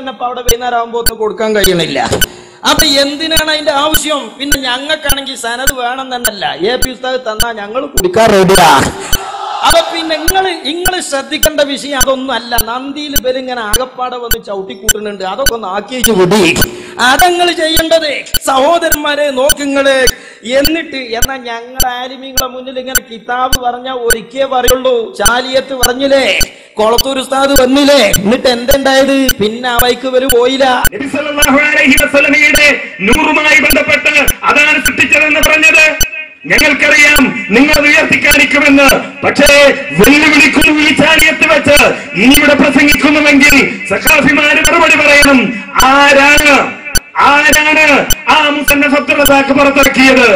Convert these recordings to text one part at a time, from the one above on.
തന്നെ ഇപ്പൊ അവിടെ വൈകുന്നേരം ആകുമ്പോൾ കൊടുക്കാൻ കഴിയണില്ല അപ്പൊ എന്തിനാണ് അതിന്റെ ആവശ്യം പിന്നെ ഞങ്ങൾക്കാണെങ്കിൽ സനത് വേണം തന്നല്ല എ പി ഉസ്താദ് തന്നാ ഞങ്ങൾ കുടിക്കാൻ റെഡിയാ അപ്പൊ പിന്നെ നിങ്ങൾ നിങ്ങൾ ശ്രദ്ധിക്കേണ്ട വിഷയം അതൊന്നും അല്ല നന്ദിയിൽ ഇവരിങ്ങനെ ആകപ്പാടെ വന്ന് ചവിട്ടിക്കൂട്ടുന്നുണ്ട് അതൊക്കെ ഒന്ന് ആക്കിയേച്ച് വിടി അതങ്ങൾ ചെയ്യേണ്ടത് സഹോദരന്മാരെ നോക്കിങ്ങള് എന്നിട്ട് എന്നാ ഞങ്ങൾ ആലിമിങ്ങളെ മുന്നിൽ ഇങ്ങനെ കിതാബ് പറഞ്ഞ ഒരിക്കേ പറയുള്ളൂ ചാലിയത്ത് പറഞ്ഞില്ലേ കൊളത്തൂർ ഉസ്താദ് വന്നില്ലേ എന്നിട്ട് എന്തുണ്ടായത് പിന്നെ ആ ബൈക്ക് വരും പോയില്ല നബി സല്ലല്ലാഹു അലൈഹി വസല്ലമയുടെ നൂറുമായി ബന്ധപ്പെട്ട് അതാണ് സൃഷ്ടിച്ചതെന്ന് പറഞ്ഞത് ഞങ്ങൾക്കറിയാം നിങ്ങൾ അത് ഉയർത്തിക്കാണിക്കുമെന്ന് പക്ഷേ വെല്ലുവിളിക്കുന്നു ഈ ചാലിയത്ത് വെച്ച് ഇനി ഇവിടെ പ്രസംഗിക്കുന്നുവെങ്കിൽ സഖാഫിമാര് മറുപടി പറയണം ആരാണ് ആരാണ് ആ മുസന്നഫത്തുള്ളതാക്ക് പുറത്തിറക്കിയത്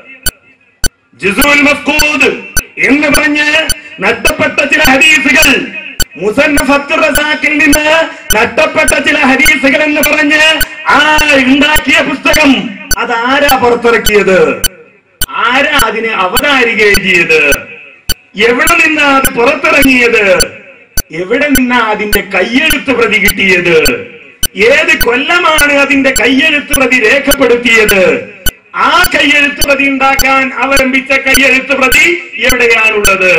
ജുസൂൽ മഫ്കൂദ് എന്ന് പറഞ്ഞ് നഷ്ടപ്പെട്ട ചില ഹദീസുകൾ മുസന്നഫ് അബ്ദുർ റസാഖിൽ നിന്ന് നഷ്ടപ്പെട്ട ചില ഹദീസുകൾ എന്ന് പറഞ്ഞ് ആ ഉണ്ടാക്കിയ പുസ്തകം അതാരാ പുറത്തിറക്കിയത് ആരാ അതിനെ അവതാരിക എഴുതിയത് എവിടെ നിന്നാ അത് പുറത്തിറങ്ങിയത് എവിടെ നിന്നാ അതിന്റെ കയ്യെഴുത്ത് പ്രതി കിട്ടിയത് ഏത് കൊല്ലമാണ് അതിന്റെ കയ്യെഴുത്ത് പ്രതി രേഖപ്പെടുത്തിയത് ആ കയ്യെഴുത്ത് പ്രതി ഉണ്ടാക്കാൻ അവലംബിച്ച കയ്യെഴുത്ത് പ്രതി എവിടെയാണുള്ളത്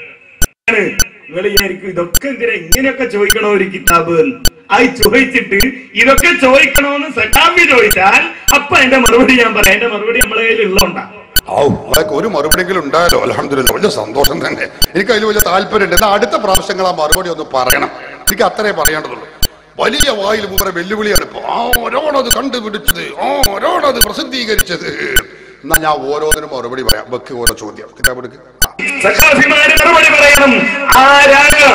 നിങ്ങൾ വിചാരിക്കും ഇതൊക്കെ എന്തിനാ ഇങ്ങനെയൊക്കെ ചോദിക്കണോ ഒരു കിതാബ് അത് ചോദിച്ചിട്ട് ഇതൊക്കെ ചോദിക്കണോന്ന് സഖാബി ചോദിച്ചാൽ അപ്പൊ എന്റെ മറുപടി ഞാൻ പറയാം എന്റെ മറുപടി നമ്മളെ കയ്യിൽ ഉള്ളതുകൊണ്ടാ ഔ അതൊക്കെ ഒരു മറുപടിയെങ്കിലും ഉണ്ടായാലോ അലഹമില്ല വലിയ സന്തോഷം തന്നെ എനിക്ക് അതിൽ വലിയ താല്പര്യമുണ്ട് എന്നാൽ അടുത്ത പ്രാവശ്യങ്ങൾ ആ മറുപടി ഒന്ന് പറയണം എനിക്ക് അത്രേ പറയേണ്ടതുള്ളൂ വലിയ വായിൽ മൂപ്പരെ വെല്ലുവിളിയാണ് ഇപ്പൊ ആരോടത് കണ്ടുപിടിച്ചത് ആരോടത് പ്രസിദ്ധീകരിച്ചത് എന്നാ ഞാൻ ഓരോന്നിനും മറുപടി പറയാം വെക്ക് ഓരോ ചോദ്യം കിതാബ് എടുക്ക് ആ. സഖാഫിമാര് മറുപടി പറയണം ആരാണ്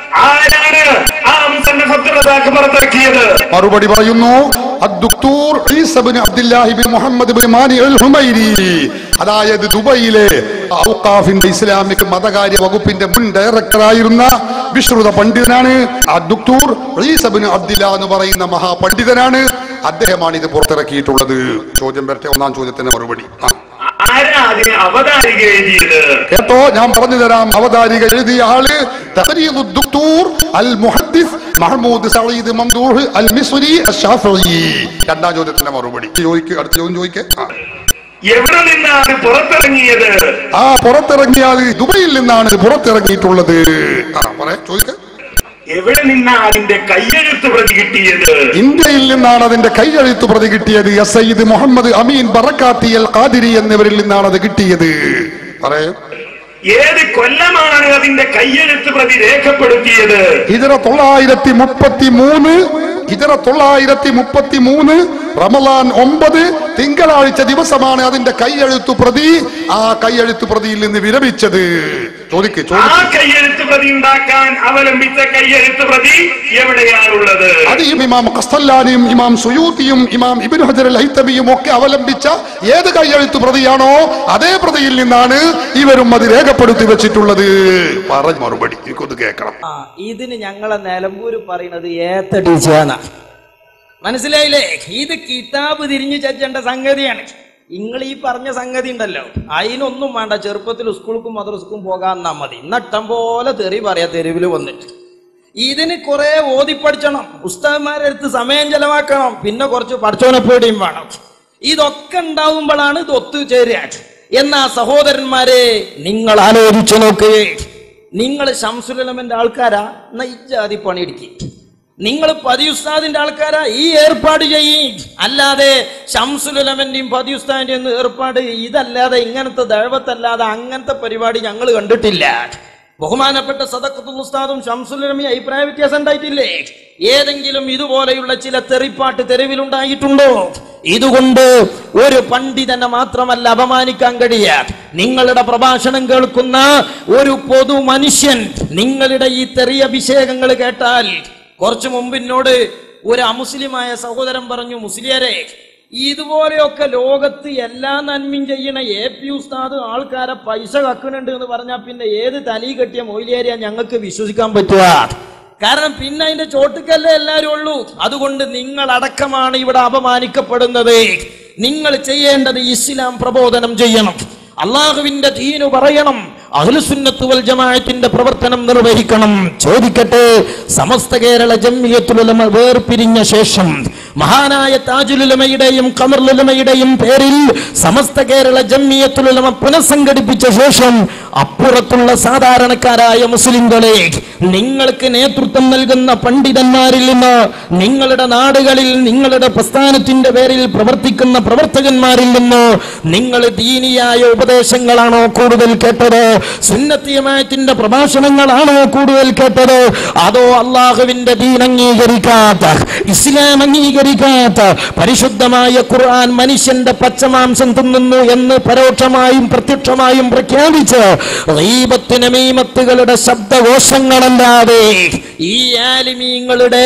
ആരാണ് ആ മുസന്നഫ് അബ്ദുർ റസാഖ് പുറത്തിറക്കിയത് മറുപടി പറയുന്നു അദ്ദുക്തൂർ ഈസ ബിൻ അബ്ദുല്ലാഹി ബിൻ മുഹമ്മദ് ബിൻ മാനി അൽ ഹുമൈരി അതായത് ദുബൈയിലെ ഔഖാഫിന്റെ ഇസ്ലാമിക് മതകാര്യ വകുപ്പിന്റെ മുൻ ഡയറക്ടറായിരുന്ന വിശ്രുത പണ്ഡിതനാണ് അദ്ദുക്തൂർ ഈസ ബിൻ അബ്ദില്ല എന്ന് പറയുന്ന മഹാപണ്ഡിതനാണ് അദ്ദേഹമാണ് ഇത് പുറത്തിറക്കിയിട്ടുള്ളത് ചോദ്യം വരട്ടെ ഒന്നാം ചോദ്യത്തിന് മറുപടി ആ. ആരാ അതിനെ അവതാരിക എഴുതിയത് കേട്ടോ ഞാൻ പറഞ്ഞു തരാം അവതാരിക എഴുതിയ ആള് തഖരീദു ദുക്തൂർ അൽ മുഹദ്ദിസ് മഹ്മൂദ് സഈദ് മംദൂഹ് അൽ മിസ്രി അഷ്ശാഫിഈ രണ്ടാം ചോദ്യത്തിന്റെ മറുപടി ചോദിക്ക് അടുത്ത ചോദ്യം ചോദിക്ക് ആ. എവിടെ നിന്നാണ് പുറത്തിറങ്ങിയത് ആ പുറത്തിറങ്ങിയാൽ ദുബൈയിൽ നിന്നാണ് ഇത് പുറത്തിറങ്ങിയിട്ടുള്ളത് ആ പറയാ ചോദിക്ക എവിടെ നിന്നാ അതിന്റെ കയ്യെഴുത്ത് പ്രതി കിട്ടിയത് ഇന്ത്യയിൽ നിന്നാണ് അതിന്റെ കൈയെഴുത്ത് പ്രതി കിട്ടിയത് എസ് സയ്യിദ് മുഹമ്മദ് അമീൻ ബറക്കാത്തി അൽ ഖാദിരി എന്നിവരിൽ നിന്നാണ് അത് കിട്ടിയത് പറയൂ ഏത് കൊല്ലമാണ് അതിന്റെ കയ്യെഴുത്ത് പ്രതി രേഖപ്പെടുത്തിയത് ഇതര തൊള്ളായിരത്തി മുപ്പത്തി മൂന്ന് ഇതര തൊള്ളായിരത്തി മുപ്പത്തി മൂന്ന് റമലാൻ ഒമ്പത് തിങ്കളാഴ്ച ദിവസമാണ് അതിന്റെ കൈയെഴുത്തു പ്രതി ആ കൈയെഴുത്തു പ്രതിയിൽ നിന്ന് വിരമിച്ചത് ചോദിക്ക് ആ ചോദിക്ക് കയ്യെഴുത്ത് പ്രതി ഉണ്ടാക്കാൻ അവലംബിച്ച കയ്യെഴുത്ത് പ്രതി എവിടെയാണുള്ളത് അത് ഈ ഇമാം ഖസ്തല്ലാനിയും ഇമാം സുയൂത്തിയും ഇമാം ഇബിൻ ഹജർ അൽ ഹൈത്തമിയും ഒക്കെ അവലംബിച്ച ഏത് കൈയെഴുത്തു പ്രതിയാണോ അതേ പ്രതിയിൽ നിന്നാണ് ഇവരും അത് രേഖപ്പെടുത്തി വെച്ചിട്ടുള്ളത് പറഞ്ഞ മറുപടി എനിക്കൊന്ന് കേൾക്കണം ആ ഇതിന് ഞങ്ങളെ നിലമ്പൂര് പറയുന്നത് ഏത്തടിച്ചാണ് മനസ്സിലായില്ലേ ഇത് കിതാബ് തിരിഞ്ഞു ചച്ചേണ്ട സംഗതിയാണ് നിങ്ങൾ ഈ പറഞ്ഞ സംഗതി ഉണ്ടല്ലോ അതിനൊന്നും വേണ്ട ചെറുപ്പത്തിൽ സ്കൂൾക്കും മദ്രസ്ക്കും പോകാന്നാ മതി നട്ടം പോലെ തെറി പറയാ തെരുവിൽ വന്നിട്ട് ഇതിന് കുറെ ഓതിപ്പടിച്ചണം ഉസ്താദ്മാരെ അടുത്ത് സമയം ചെലവാക്കണം പിന്നെ കുറച്ച് പഠിച്ചോനെ പേടിയും വേണം ഇതൊക്കെ ഉണ്ടാവുമ്പോഴാണ് ഇത് ഒത്തുചേരുക എന്നാ സഹോദരന്മാരെ നിങ്ങൾ ആലോചിച്ചു നോക്ക് നിങ്ങൾ ഷംസുലമന്റെ ആൾക്കാരാ എന്നാ ഇജാതി പണിയെടുക്കും നിങ്ങൾ പതിയുസ്താദിന്റെ ആൾക്കാരാ ഈ ഏർപ്പാട് ചെയ്യും അല്ലാതെ ഷംസുലമന്റെയും പതിയുസ്താദിന്റെയും ഒന്നും ഏർപ്പാട് ഇതല്ലാതെ ഇങ്ങനത്തെ ദഴവത്തല്ലാതെ അങ്ങനത്തെ പരിപാടി ഞങ്ങൾ കണ്ടിട്ടില്ല ബഹുമാനപ്പെട്ട സദക്കത്തുൽ ഉസ്താദും ഷംസുലമി അഭിപ്രായ വ്യത്യാസം ഉണ്ടായിട്ടില്ലേ ഏതെങ്കിലും ഇതുപോലെയുള്ള ചില തെറിപ്പാട്ട് തെരുവിലുണ്ടായിട്ടുണ്ടോ ഇതുകൊണ്ട് ഒരു പണ്ഡിതനെ മാത്രമല്ല അപമാനിക്കാൻ കഴിയ നിങ്ങളുടെ പ്രഭാഷണം കേൾക്കുന്ന ഒരു പൊതു മനുഷ്യൻ നിങ്ങളുടെ ഈ തെറിയ അഭിഷേകങ്ങൾ കേട്ടാൽ കുറച്ചു മുമ്പ് എന്നോട് ഒരു അമുസ്ലിമായ സഹോദരൻ പറഞ്ഞു മുസ്ലിയരെ ഇതുപോലെയൊക്കെ ലോകത്ത് എല്ലാ നന്മയും ചെയ്യണ എ പി ഉസ്താദ് ആൾക്കാരെ പൈസ കക്കുന്നുണ്ട് എന്ന് പറഞ്ഞാൽ പിന്നെ ഏത് തലി കെട്ടിയ മൊയിലേരിയ ഞങ്ങൾക്ക് വിശ്വസിക്കാൻ പറ്റുക കാരണം പിന്നെ അതിന്റെ ചോട്ടുക്കല്ലേ എല്ലാരും ഉള്ളൂ അതുകൊണ്ട് നിങ്ങൾ അടക്കമാണ് ഇവിടെ അപമാനിക്കപ്പെടുന്നത് നിങ്ങൾ ചെയ്യേണ്ടത് ഇസ്ലാം പ്രബോധനം ചെയ്യണം അള്ളാഹുവിന്റെ ദീനു പറയണം അഖിലുസുന്നത്ത് വൽ ജമാഅത്തിന്റെ പ്രവർത്തനം നിർവഹിക്കണം ചോദിക്കട്ടെ സമസ്ത കേരള ജമ്മിയത്തുലമ വേർപിരിഞ്ഞ ശേഷം മഹാനായ താജുലുലമയുടെയും കമറുലമയുടെയും പേരിൽ സമസ്ത കേരള ജമ്മിയത്തുലമ പുനഃസംഘടിപ്പിച്ച ശേഷം അപ്പുറത്തുള്ള സാധാരണക്കാരായ മുസ്ലിംകളെ നിങ്ങൾക്ക് നേതൃത്വം നൽകുന്ന പണ്ഡിതന്മാരിൽ നിന്ന് നിങ്ങളുടെ നാടുകളിൽ നിങ്ങളുടെ പ്രസ്ഥാനത്തിന്റെ പേരിൽ പ്രവർത്തിക്കുന്ന പ്രവർത്തകന്മാരിൽ നിന്ന് നിങ്ങൾ ദീനിയായ ഉപദേശങ്ങളാണോ കൂടുതൽ കേട്ടത് സുന്നത്തിയമായത്തിന്റെ പ്രഭാഷണങ്ങളാണോ കൂടുതൽ കേട്ടത് അതോ അള്ളാഹുവിന്റെ ദീൻ അംഗീകരിക്കാത്ത ഇസ്ലാം അംഗീകരിക്കാത്ത പരിശുദ്ധമായ ഖുർആൻ മനുഷ്യന്റെ പച്ചമാംസം തിന്നുന്നു എന്ന് പരോക്ഷമായും പ്രത്യക്ഷമായും പ്രഖ്യാപിച്ച് റീബത്തിന് മീമത്തുകളുടെ ശബ്ദകോശങ്ങളല്ലാതെ ഈ ആലിമീങ്ങളുടെ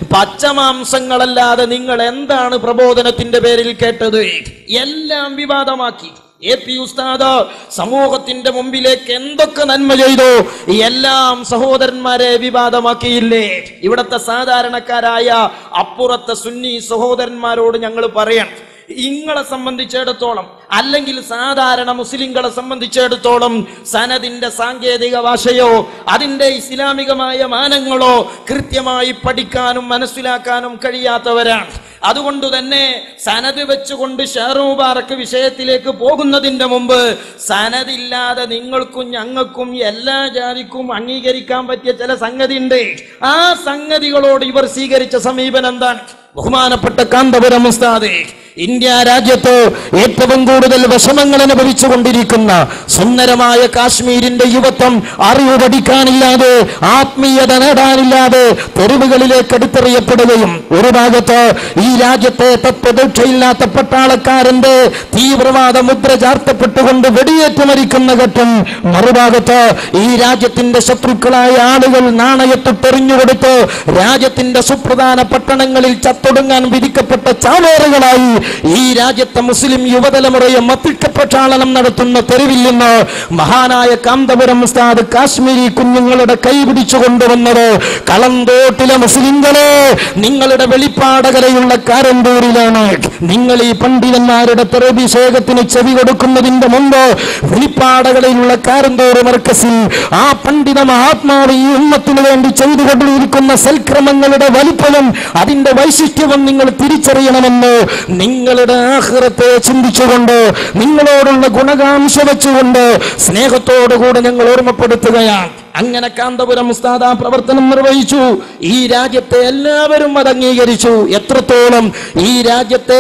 പച്ചമാംസങ്ങളല്ലാതെ നിങ്ങൾ എന്താണ് പ്രബോധനത്തിന്റെ പേരിൽ കേട്ടത് എല്ലാം വിവാദമാക്കി എ പി ഉസ്താദ് സമൂഹത്തിന്റെ മുമ്പിലേക്ക് എന്തൊക്കെ നന്മ ചെയ്തു എല്ലാം സഹോദരന്മാരെ വിവാദമാക്കിയില്ലേ ഇവിടത്തെ സാധാരണക്കാരായ അപ്പുറത്തെ സുന്നി സഹോദരന്മാരോട് ഞങ്ങൾ പറയണം ഇങ്ങളെ സംബന്ധിച്ചിടത്തോളം അല്ലെങ്കിൽ സാധാരണ മുസ്ലിങ്ങളെ സംബന്ധിച്ചിടത്തോളം സനദിന്റെ സാങ്കേതിക ഭാഷയോ അതിന്റെ ഇസ്ലാമികമായ മാനങ്ങളോ കൃത്യമായി പഠിക്കാനും മനസ്സിലാക്കാനും കഴിയാത്തവരാണ് അതുകൊണ്ട് തന്നെ സനത് വെച്ചുകൊണ്ട് ഷെഹറുബാറക്ക് വിഷയത്തിലേക്ക് പോകുന്നതിന്റെ മുമ്പ് സനദില്ലാതെ നിങ്ങൾക്കും ഞങ്ങൾക്കും എല്ലാ ജാതിക്കും അംഗീകരിക്കാൻ പറ്റിയ ചില സംഗതി ഉണ്ട് ആ സംഗതികളോട് ഇവർ സ്വീകരിച്ച സമീപനം എന്താണ് ബഹുമാനപ്പെട്ട കാന്തപുരം ഉസ്താദ് ഇന്ത്യ രാജ്യത്ത് ഏറ്റവും കൂടുതൽ വിഷമങ്ങൾ അനുഭവിച്ചു കൊണ്ടിരിക്കുന്ന സുന്ദരമായ കാശ്മീരിന്റെ യുവത്വം അറിവ് പഠിക്കാനില്ലാതെ ആത്മീയത നേടാനില്ലാതെ തെരുവുകളിലേക്ക് എടുത്തെറിയപ്പെടുകയും ഒരു ഭാഗത്ത് ഈ രാജ്യത്തെ തത്വദീക്ഷയില്ലാത്ത പട്ടാളക്കാരന്റെ തീവ്രവാദ മുദ്ര ചാർത്തപ്പെട്ടുകൊണ്ട് വെടിയേറ്റ് മരിക്കുന്ന ഘട്ടം മറുഭാഗത്ത് ഈ രാജ്യത്തിന്റെ ശത്രുക്കളായ ആളുകൾ നാണയത്തൊട്ടെറിഞ്ഞുകൊടുത്ത് രാജ്യത്തിന്റെ സുപ്രധാന പട്ടണങ്ങളിൽ ചത്തൊടുങ്ങാൻ വിധിക്കപ്പെട്ട ചാവേറുകളായി ഈ രാജ്യത്തെ മുസ്ലിം യുവതലമുറയെ മത്തിക്കപ്രക്ഷാളനം നടത്തുന്ന തെരുവിൽ നിന്ന് മഹാനായ കാന്തപുരം ഉസ്താദ് കാശ്മീരി കുഞ്ഞുങ്ങളുടെ കൈ പിടിച്ചു കൊണ്ടുവന്നത് കളന്തോട്ടിലെ മുസ്ലിങ്ങളെ നിങ്ങളുടെ വെളിപ്പാടകരയുള്ള കാരന്തൂരിലാണ് നിങ്ങൾ ഈ പണ്ഡിതന്മാരുടെ തെറഭിഷേകത്തിന് ചെവി കൊടുക്കുന്നതിന്റെ മുമ്പ് വെളിപ്പാടകരയിലുള്ള കാരന്തൂർ മർക്കസിൽ ആ പണ്ഡിത മഹാത്മാവ് ഈ ഉമ്മത്തിന് വേണ്ടി ചെയ്തുകൊണ്ടിരിക്കുന്ന സൽക്രമങ്ങളുടെ വലിപ്പവും അതിന്റെ വൈശിഷ്ട്യവും നിങ്ങൾ തിരിച്ചറിയണമെന്ന് നിങ്ങളുടെ ആഹ്റത്തെ ചിന്തിച്ചുകൊണ്ട് നിങ്ങളോടുള്ള ഗുണകാംക്ഷ വെച്ചുകൊണ്ട് സ്നേഹത്തോടുകൂടെ ഞങ്ങൾ ഓർമ്മപ്പെടുത്തുകയാണ് അങ്ങനെ കാന്തപുരം ഉസ്താദ് ആ പ്രവർത്തനം നിർവഹിച്ചു ഈ രാജ്യത്തെ എല്ലാവരും അത് അംഗീകരിച്ചു എത്രത്തോളം ഈ രാജ്യത്തെ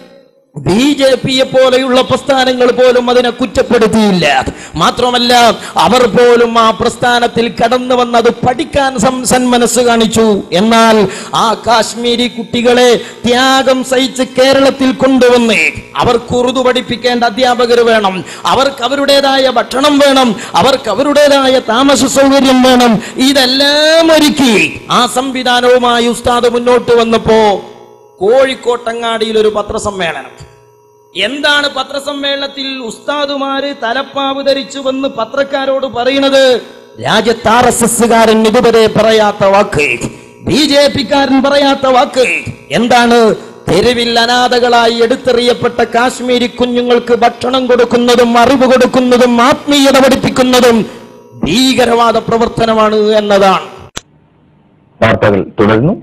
ബി ജെ പിയെ പോലെയുള്ള പ്രസ്ഥാനങ്ങൾ പോലും അതിനെ കുറ്റപ്പെടുത്തിയില്ല മാത്രമല്ല അവർ പോലും ആ പ്രസ്ഥാനത്തിൽ കടന്നു വന്നത് പഠിക്കാൻ സം- സന്മനസ് കാണിച്ചു എന്നാൽ ആ കാശ്മീരി കുട്ടികളെ ത്യാഗം സഹിച്ച് കേരളത്തിൽ കൊണ്ടുവന്ന് അവർക്ക് ഉറുദു പഠിപ്പിക്കേണ്ട അധ്യാപകർ വേണം അവർക്ക് അവരുടേതായ ഭക്ഷണം വേണം അവർക്ക് അവരുടേതായ താമസ സൗകര്യം വേണം ഇതെല്ലാം ഒരുക്കി ആ സംവിധാനവുമായി ഉസ്താദ് മുന്നോട്ട് വന്നപ്പോ കോഴിക്കോട്ടങ്ങാടിയിൽ ഒരു പത്രസമ്മേളനം എന്താണ് പത്രസമ്മേളനത്തിൽ ഉസ്താദുമാര് തലപ്പാവ് ധരിച്ചു വന്ന് പത്രക്കാരോട് പറയുന്നത് രാജ്യത്ത് ആർ എസ് എസ്സുകാരൻ ഇതുവരെ പറയാത്ത വാക്ക് ബി ജെ പിക്കാരൻ പറയാത്ത വാക്ക് എന്താണ് തെരുവിൽ അനാഥകളായി എടുത്തെറിയപ്പെട്ട കാശ്മീരി കുഞ്ഞുങ്ങൾക്ക് ഭക്ഷണം കൊടുക്കുന്നതും അറിവ് കൊടുക്കുന്നതും ആത്മീയത പഠിപ്പിക്കുന്നതും ഭീകരവാദ പ്രവർത്തനമാണ് എന്നതാണ് വാർത്തകൾ തുടരുന്നു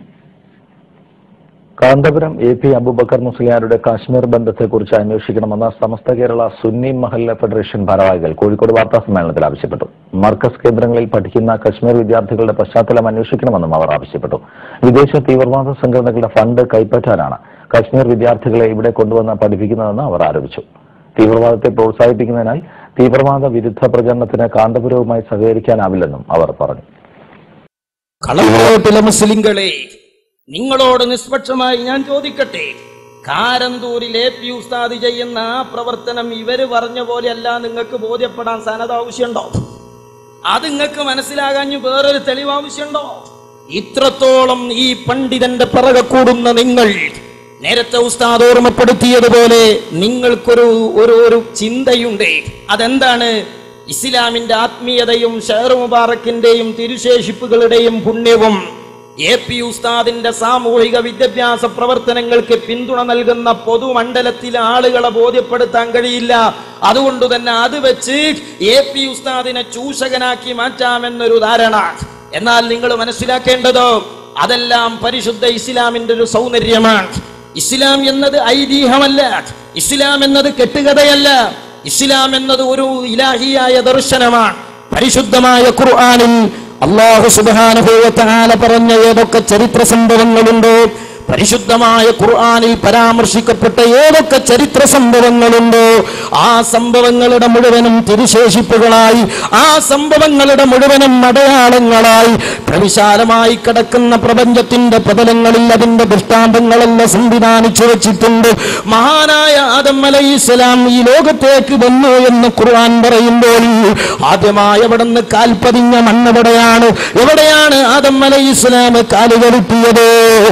കാന്തപുരം എ പി അബുബക്കർ മുസ്ലിയാരുടെ കാശ്മീർ ബന്ധത്തെക്കുറിച്ച് അന്വേഷിക്കണമെന്ന് സമസ്ത കേരള സുന്നി മഹല്ല ഫെഡറേഷൻ ഭാരവാഹികൾ കോഴിക്കോട് വാർത്താ സമ്മേളനത്തിൽ ആവശ്യപ്പെട്ടു മർക്കസ് കേന്ദ്രങ്ങളിൽ പഠിക്കുന്ന കശ്മീർ വിദ്യാർത്ഥികളുടെ പശ്ചാത്തലം അന്വേഷിക്കണമെന്നും അവർ ആവശ്യപ്പെട്ടു വിദേശ തീവ്രവാദ സംഘടനകളുടെ ഫണ്ട് കൈപ്പറ്റാനാണ് കശ്മീർ വിദ്യാർത്ഥികളെ ഇവിടെ കൊണ്ടുവന്ന് പഠിപ്പിക്കുന്നതെന്ന് അവർ ആരോപിച്ചു തീവ്രവാദത്തെ പ്രോത്സാഹിപ്പിക്കുന്നതിനാൽ തീവ്രവാദ വിരുദ്ധ പ്രചരണത്തിന് കാന്തപുരവുമായി സഹകരിക്കാനാവില്ലെന്നും അവർ പറഞ്ഞു കളങ്കോട്ടിലെ മുസ്ലിങ്ങളെ നിങ്ങളോട് നിഷ്പക്ഷമായി ഞാൻ ചോദിക്കട്ടെ കാരന്തൂരിൽ എ പി ഉസ്താദ് ചെയ്യുന്ന ആ പ്രവർത്തനം ഇവര് പറഞ്ഞ പോലെയല്ല നിങ്ങൾക്ക് ബോധ്യപ്പെടാൻ സനത് ആവശ്യമുണ്ടോ അത് നിങ്ങൾക്ക് മനസ്സിലാകാൻ വേറൊരു തെളിവ് ആവശ്യമുണ്ടോ ഇത്രത്തോളം ഈ പണ്ഡിതന്റെ പിറകെ കൂടുന്ന നിങ്ങൾ നേരത്തെ ഉസ്താദ് ഓർമ്മപ്പെടുത്തിയതുപോലെ നിങ്ങൾക്കൊരു ഒരു ഒരു ചിന്തയുണ്ട് അതെന്താണ് ഇസ്ലാമിന്റെ ആത്മീയതയും ഷെയർ മുബാറക്കിന്റെയും തിരുശേഷിപ്പുകളുടെയും പുണ്യവും എ പി ഉസ്താദിന്റെ സാമൂഹിക വിദ്യാഭ്യാസ പ്രവർത്തനങ്ങൾക്ക് പിന്തുണ നൽകുന്ന പൊതുമണ്ഡലത്തിലെ ആളുകളെ ബോധ്യപ്പെടുത്താൻ കഴിയില്ല അതുകൊണ്ട് തന്നെ അത് വെച്ച് എ പി ഉസ്താദിനെ ചൂഷകനാക്കി മാറ്റാമെന്നൊരു ധാരണ എന്നാൽ നിങ്ങൾ മനസ്സിലാക്കേണ്ടതോ അതെല്ലാം പരിശുദ്ധ ഇസ്ലാമിന്റെ ഒരു സൗന്ദര്യമാണ് ഇസ്ലാം എന്നത് ഐതിഹ്യമല്ല ഇസ്ലാം എന്നത് കെട്ടുകഥയല്ല ഇസ്ലാം എന്നത് ഒരു ഇലാഹിയായ ദർശനമാണ് പരിശുദ്ധമായ ഖുർആനിൽ അള്ളാഹു സുബാനുഭവത്താല പറഞ്ഞ ഏതൊക്കെ ചരിത്ര സംഭവങ്ങളുണ്ടോ പരിശുദ്ധമായ ഖുർആനിൽ പരാമർശിക്കപ്പെട്ട ഏതൊക്കെ ചരിത്ര സംഭവങ്ങളുണ്ടോ ആ സംഭവങ്ങളുടെ മുഴുവനും തിരുശേഷിപ്പുകളായി ആ സംഭവങ്ങളുടെ മുഴുവനും അടയാളങ്ങളായി പ്രവിശാലമായി കിടക്കുന്ന പ്രപഞ്ചത്തിന്റെ പതലങ്ങളിൽ അതിന്റെ ദൃഷ്ടാന്തങ്ങളെല്ലാം സംവിധാനിച്ചു വെച്ചിട്ടുണ്ട് മഹാനായ ആദം അലൈഹിസ്സലാം ഈ ലോകത്തേക്ക് വന്നു എന്ന് ഖുർആൻ പറയുമ്പോൾ ആദ്യമായി അവിടുന്ന് കാൽപ്പതിഞ്ഞ മണ്ണെവിടെയാണ് എവിടെയാണ് ആദം അലൈഹിസ്സലാം കാലുകരുത്തിയത്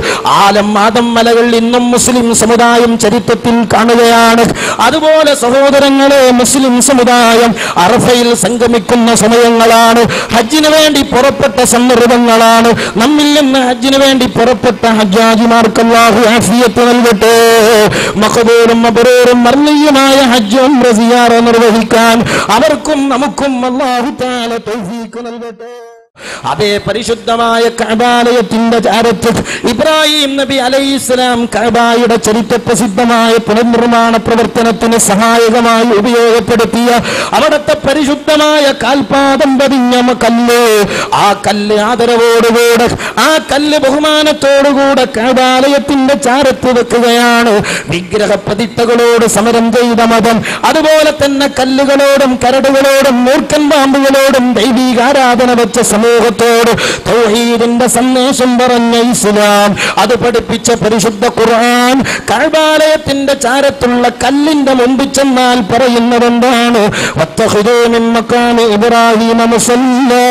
ആലം ആദം മലകൾ ഇന്നും മുസ്ലിം സമുദായം ചരിത്രത്തിൽ കാണുകയാണ് അതുപോലെ സഹോദരങ്ങളെ മുസ്ലിം സമുദായം അറഫയിൽ സംഗമിക്കുന്ന സമയങ്ങളാണ് ഹജ്ജിന് വേണ്ടി പുറപ്പെട്ട സന്ദർഭങ്ങളാണ് നമ്മിൽ നിന്ന് ഹജ്ജിന് വേണ്ടി പുറപ്പെട്ട ഹജ്ജാജിമാർക്ക് അല്ലാഹു ആഫിയത്ത് നൽകട്ടെ മഖബൂലും മബറൂറും മർലിയുമായ ഹജ്ജും റസിയാറ നിർവഹിക്കാൻ അവർക്കും നമുക്കും അല്ലാഹു തആല തൗഫീഖ് നൽകട്ടെ അതേ പരിശുദ്ധമായ കഅബാലയത്തിന്റെ ചാരത്ത് ഇബ്രാഹിം നബി അലൈഹിസ്സലാം കഅബായുടെ ചരിത്ര പ്രസിദ്ധമായ പുനർനിർമ്മാണ പ്രവർത്തനത്തിന് സഹായകമായി ഉപയോഗപ്പെടുത്തിയ അവിടുത്തെ പരിശുദ്ധമായ കാൽപാദം പതിഞ്ഞ മ- കല്ല് ആ കല്ല് ആദരവോടുകൂടെ ആ കല്ല് ബഹുമാനത്തോടുകൂടെ കഅബാലയത്തിന്റെ ചാരത്ത് വെക്കുകയാണ് വിഗ്രഹ പ്രതിഷ്ഠകളോട് സമരം ചെയ്ത മതം അതുപോലെ തന്നെ കല്ലുകളോടും കരടുകളോടും മൂർഖൻ പാമ്പുകളോടും ദൈവികാരാധന വെച്ച സമൂഹത്തോട് തൗഹീദിന്റെ സന്ദേശം പറഞ്ഞ ഇസ്ലാം അത് പഠിപ്പിച്ച പരിശുദ്ധ ഖുർആൻ കഅബാലയത്തിന്റെ ചാരത്തുള്ള കല്ലിന്റെ മുമ്പിൽ ചെന്നാൽ പറയുന്നത് എന്താണ് വത്തഖിദൂ മിൻ മക്കാമി ഇബ്രാഹിമ മുസല്ലാ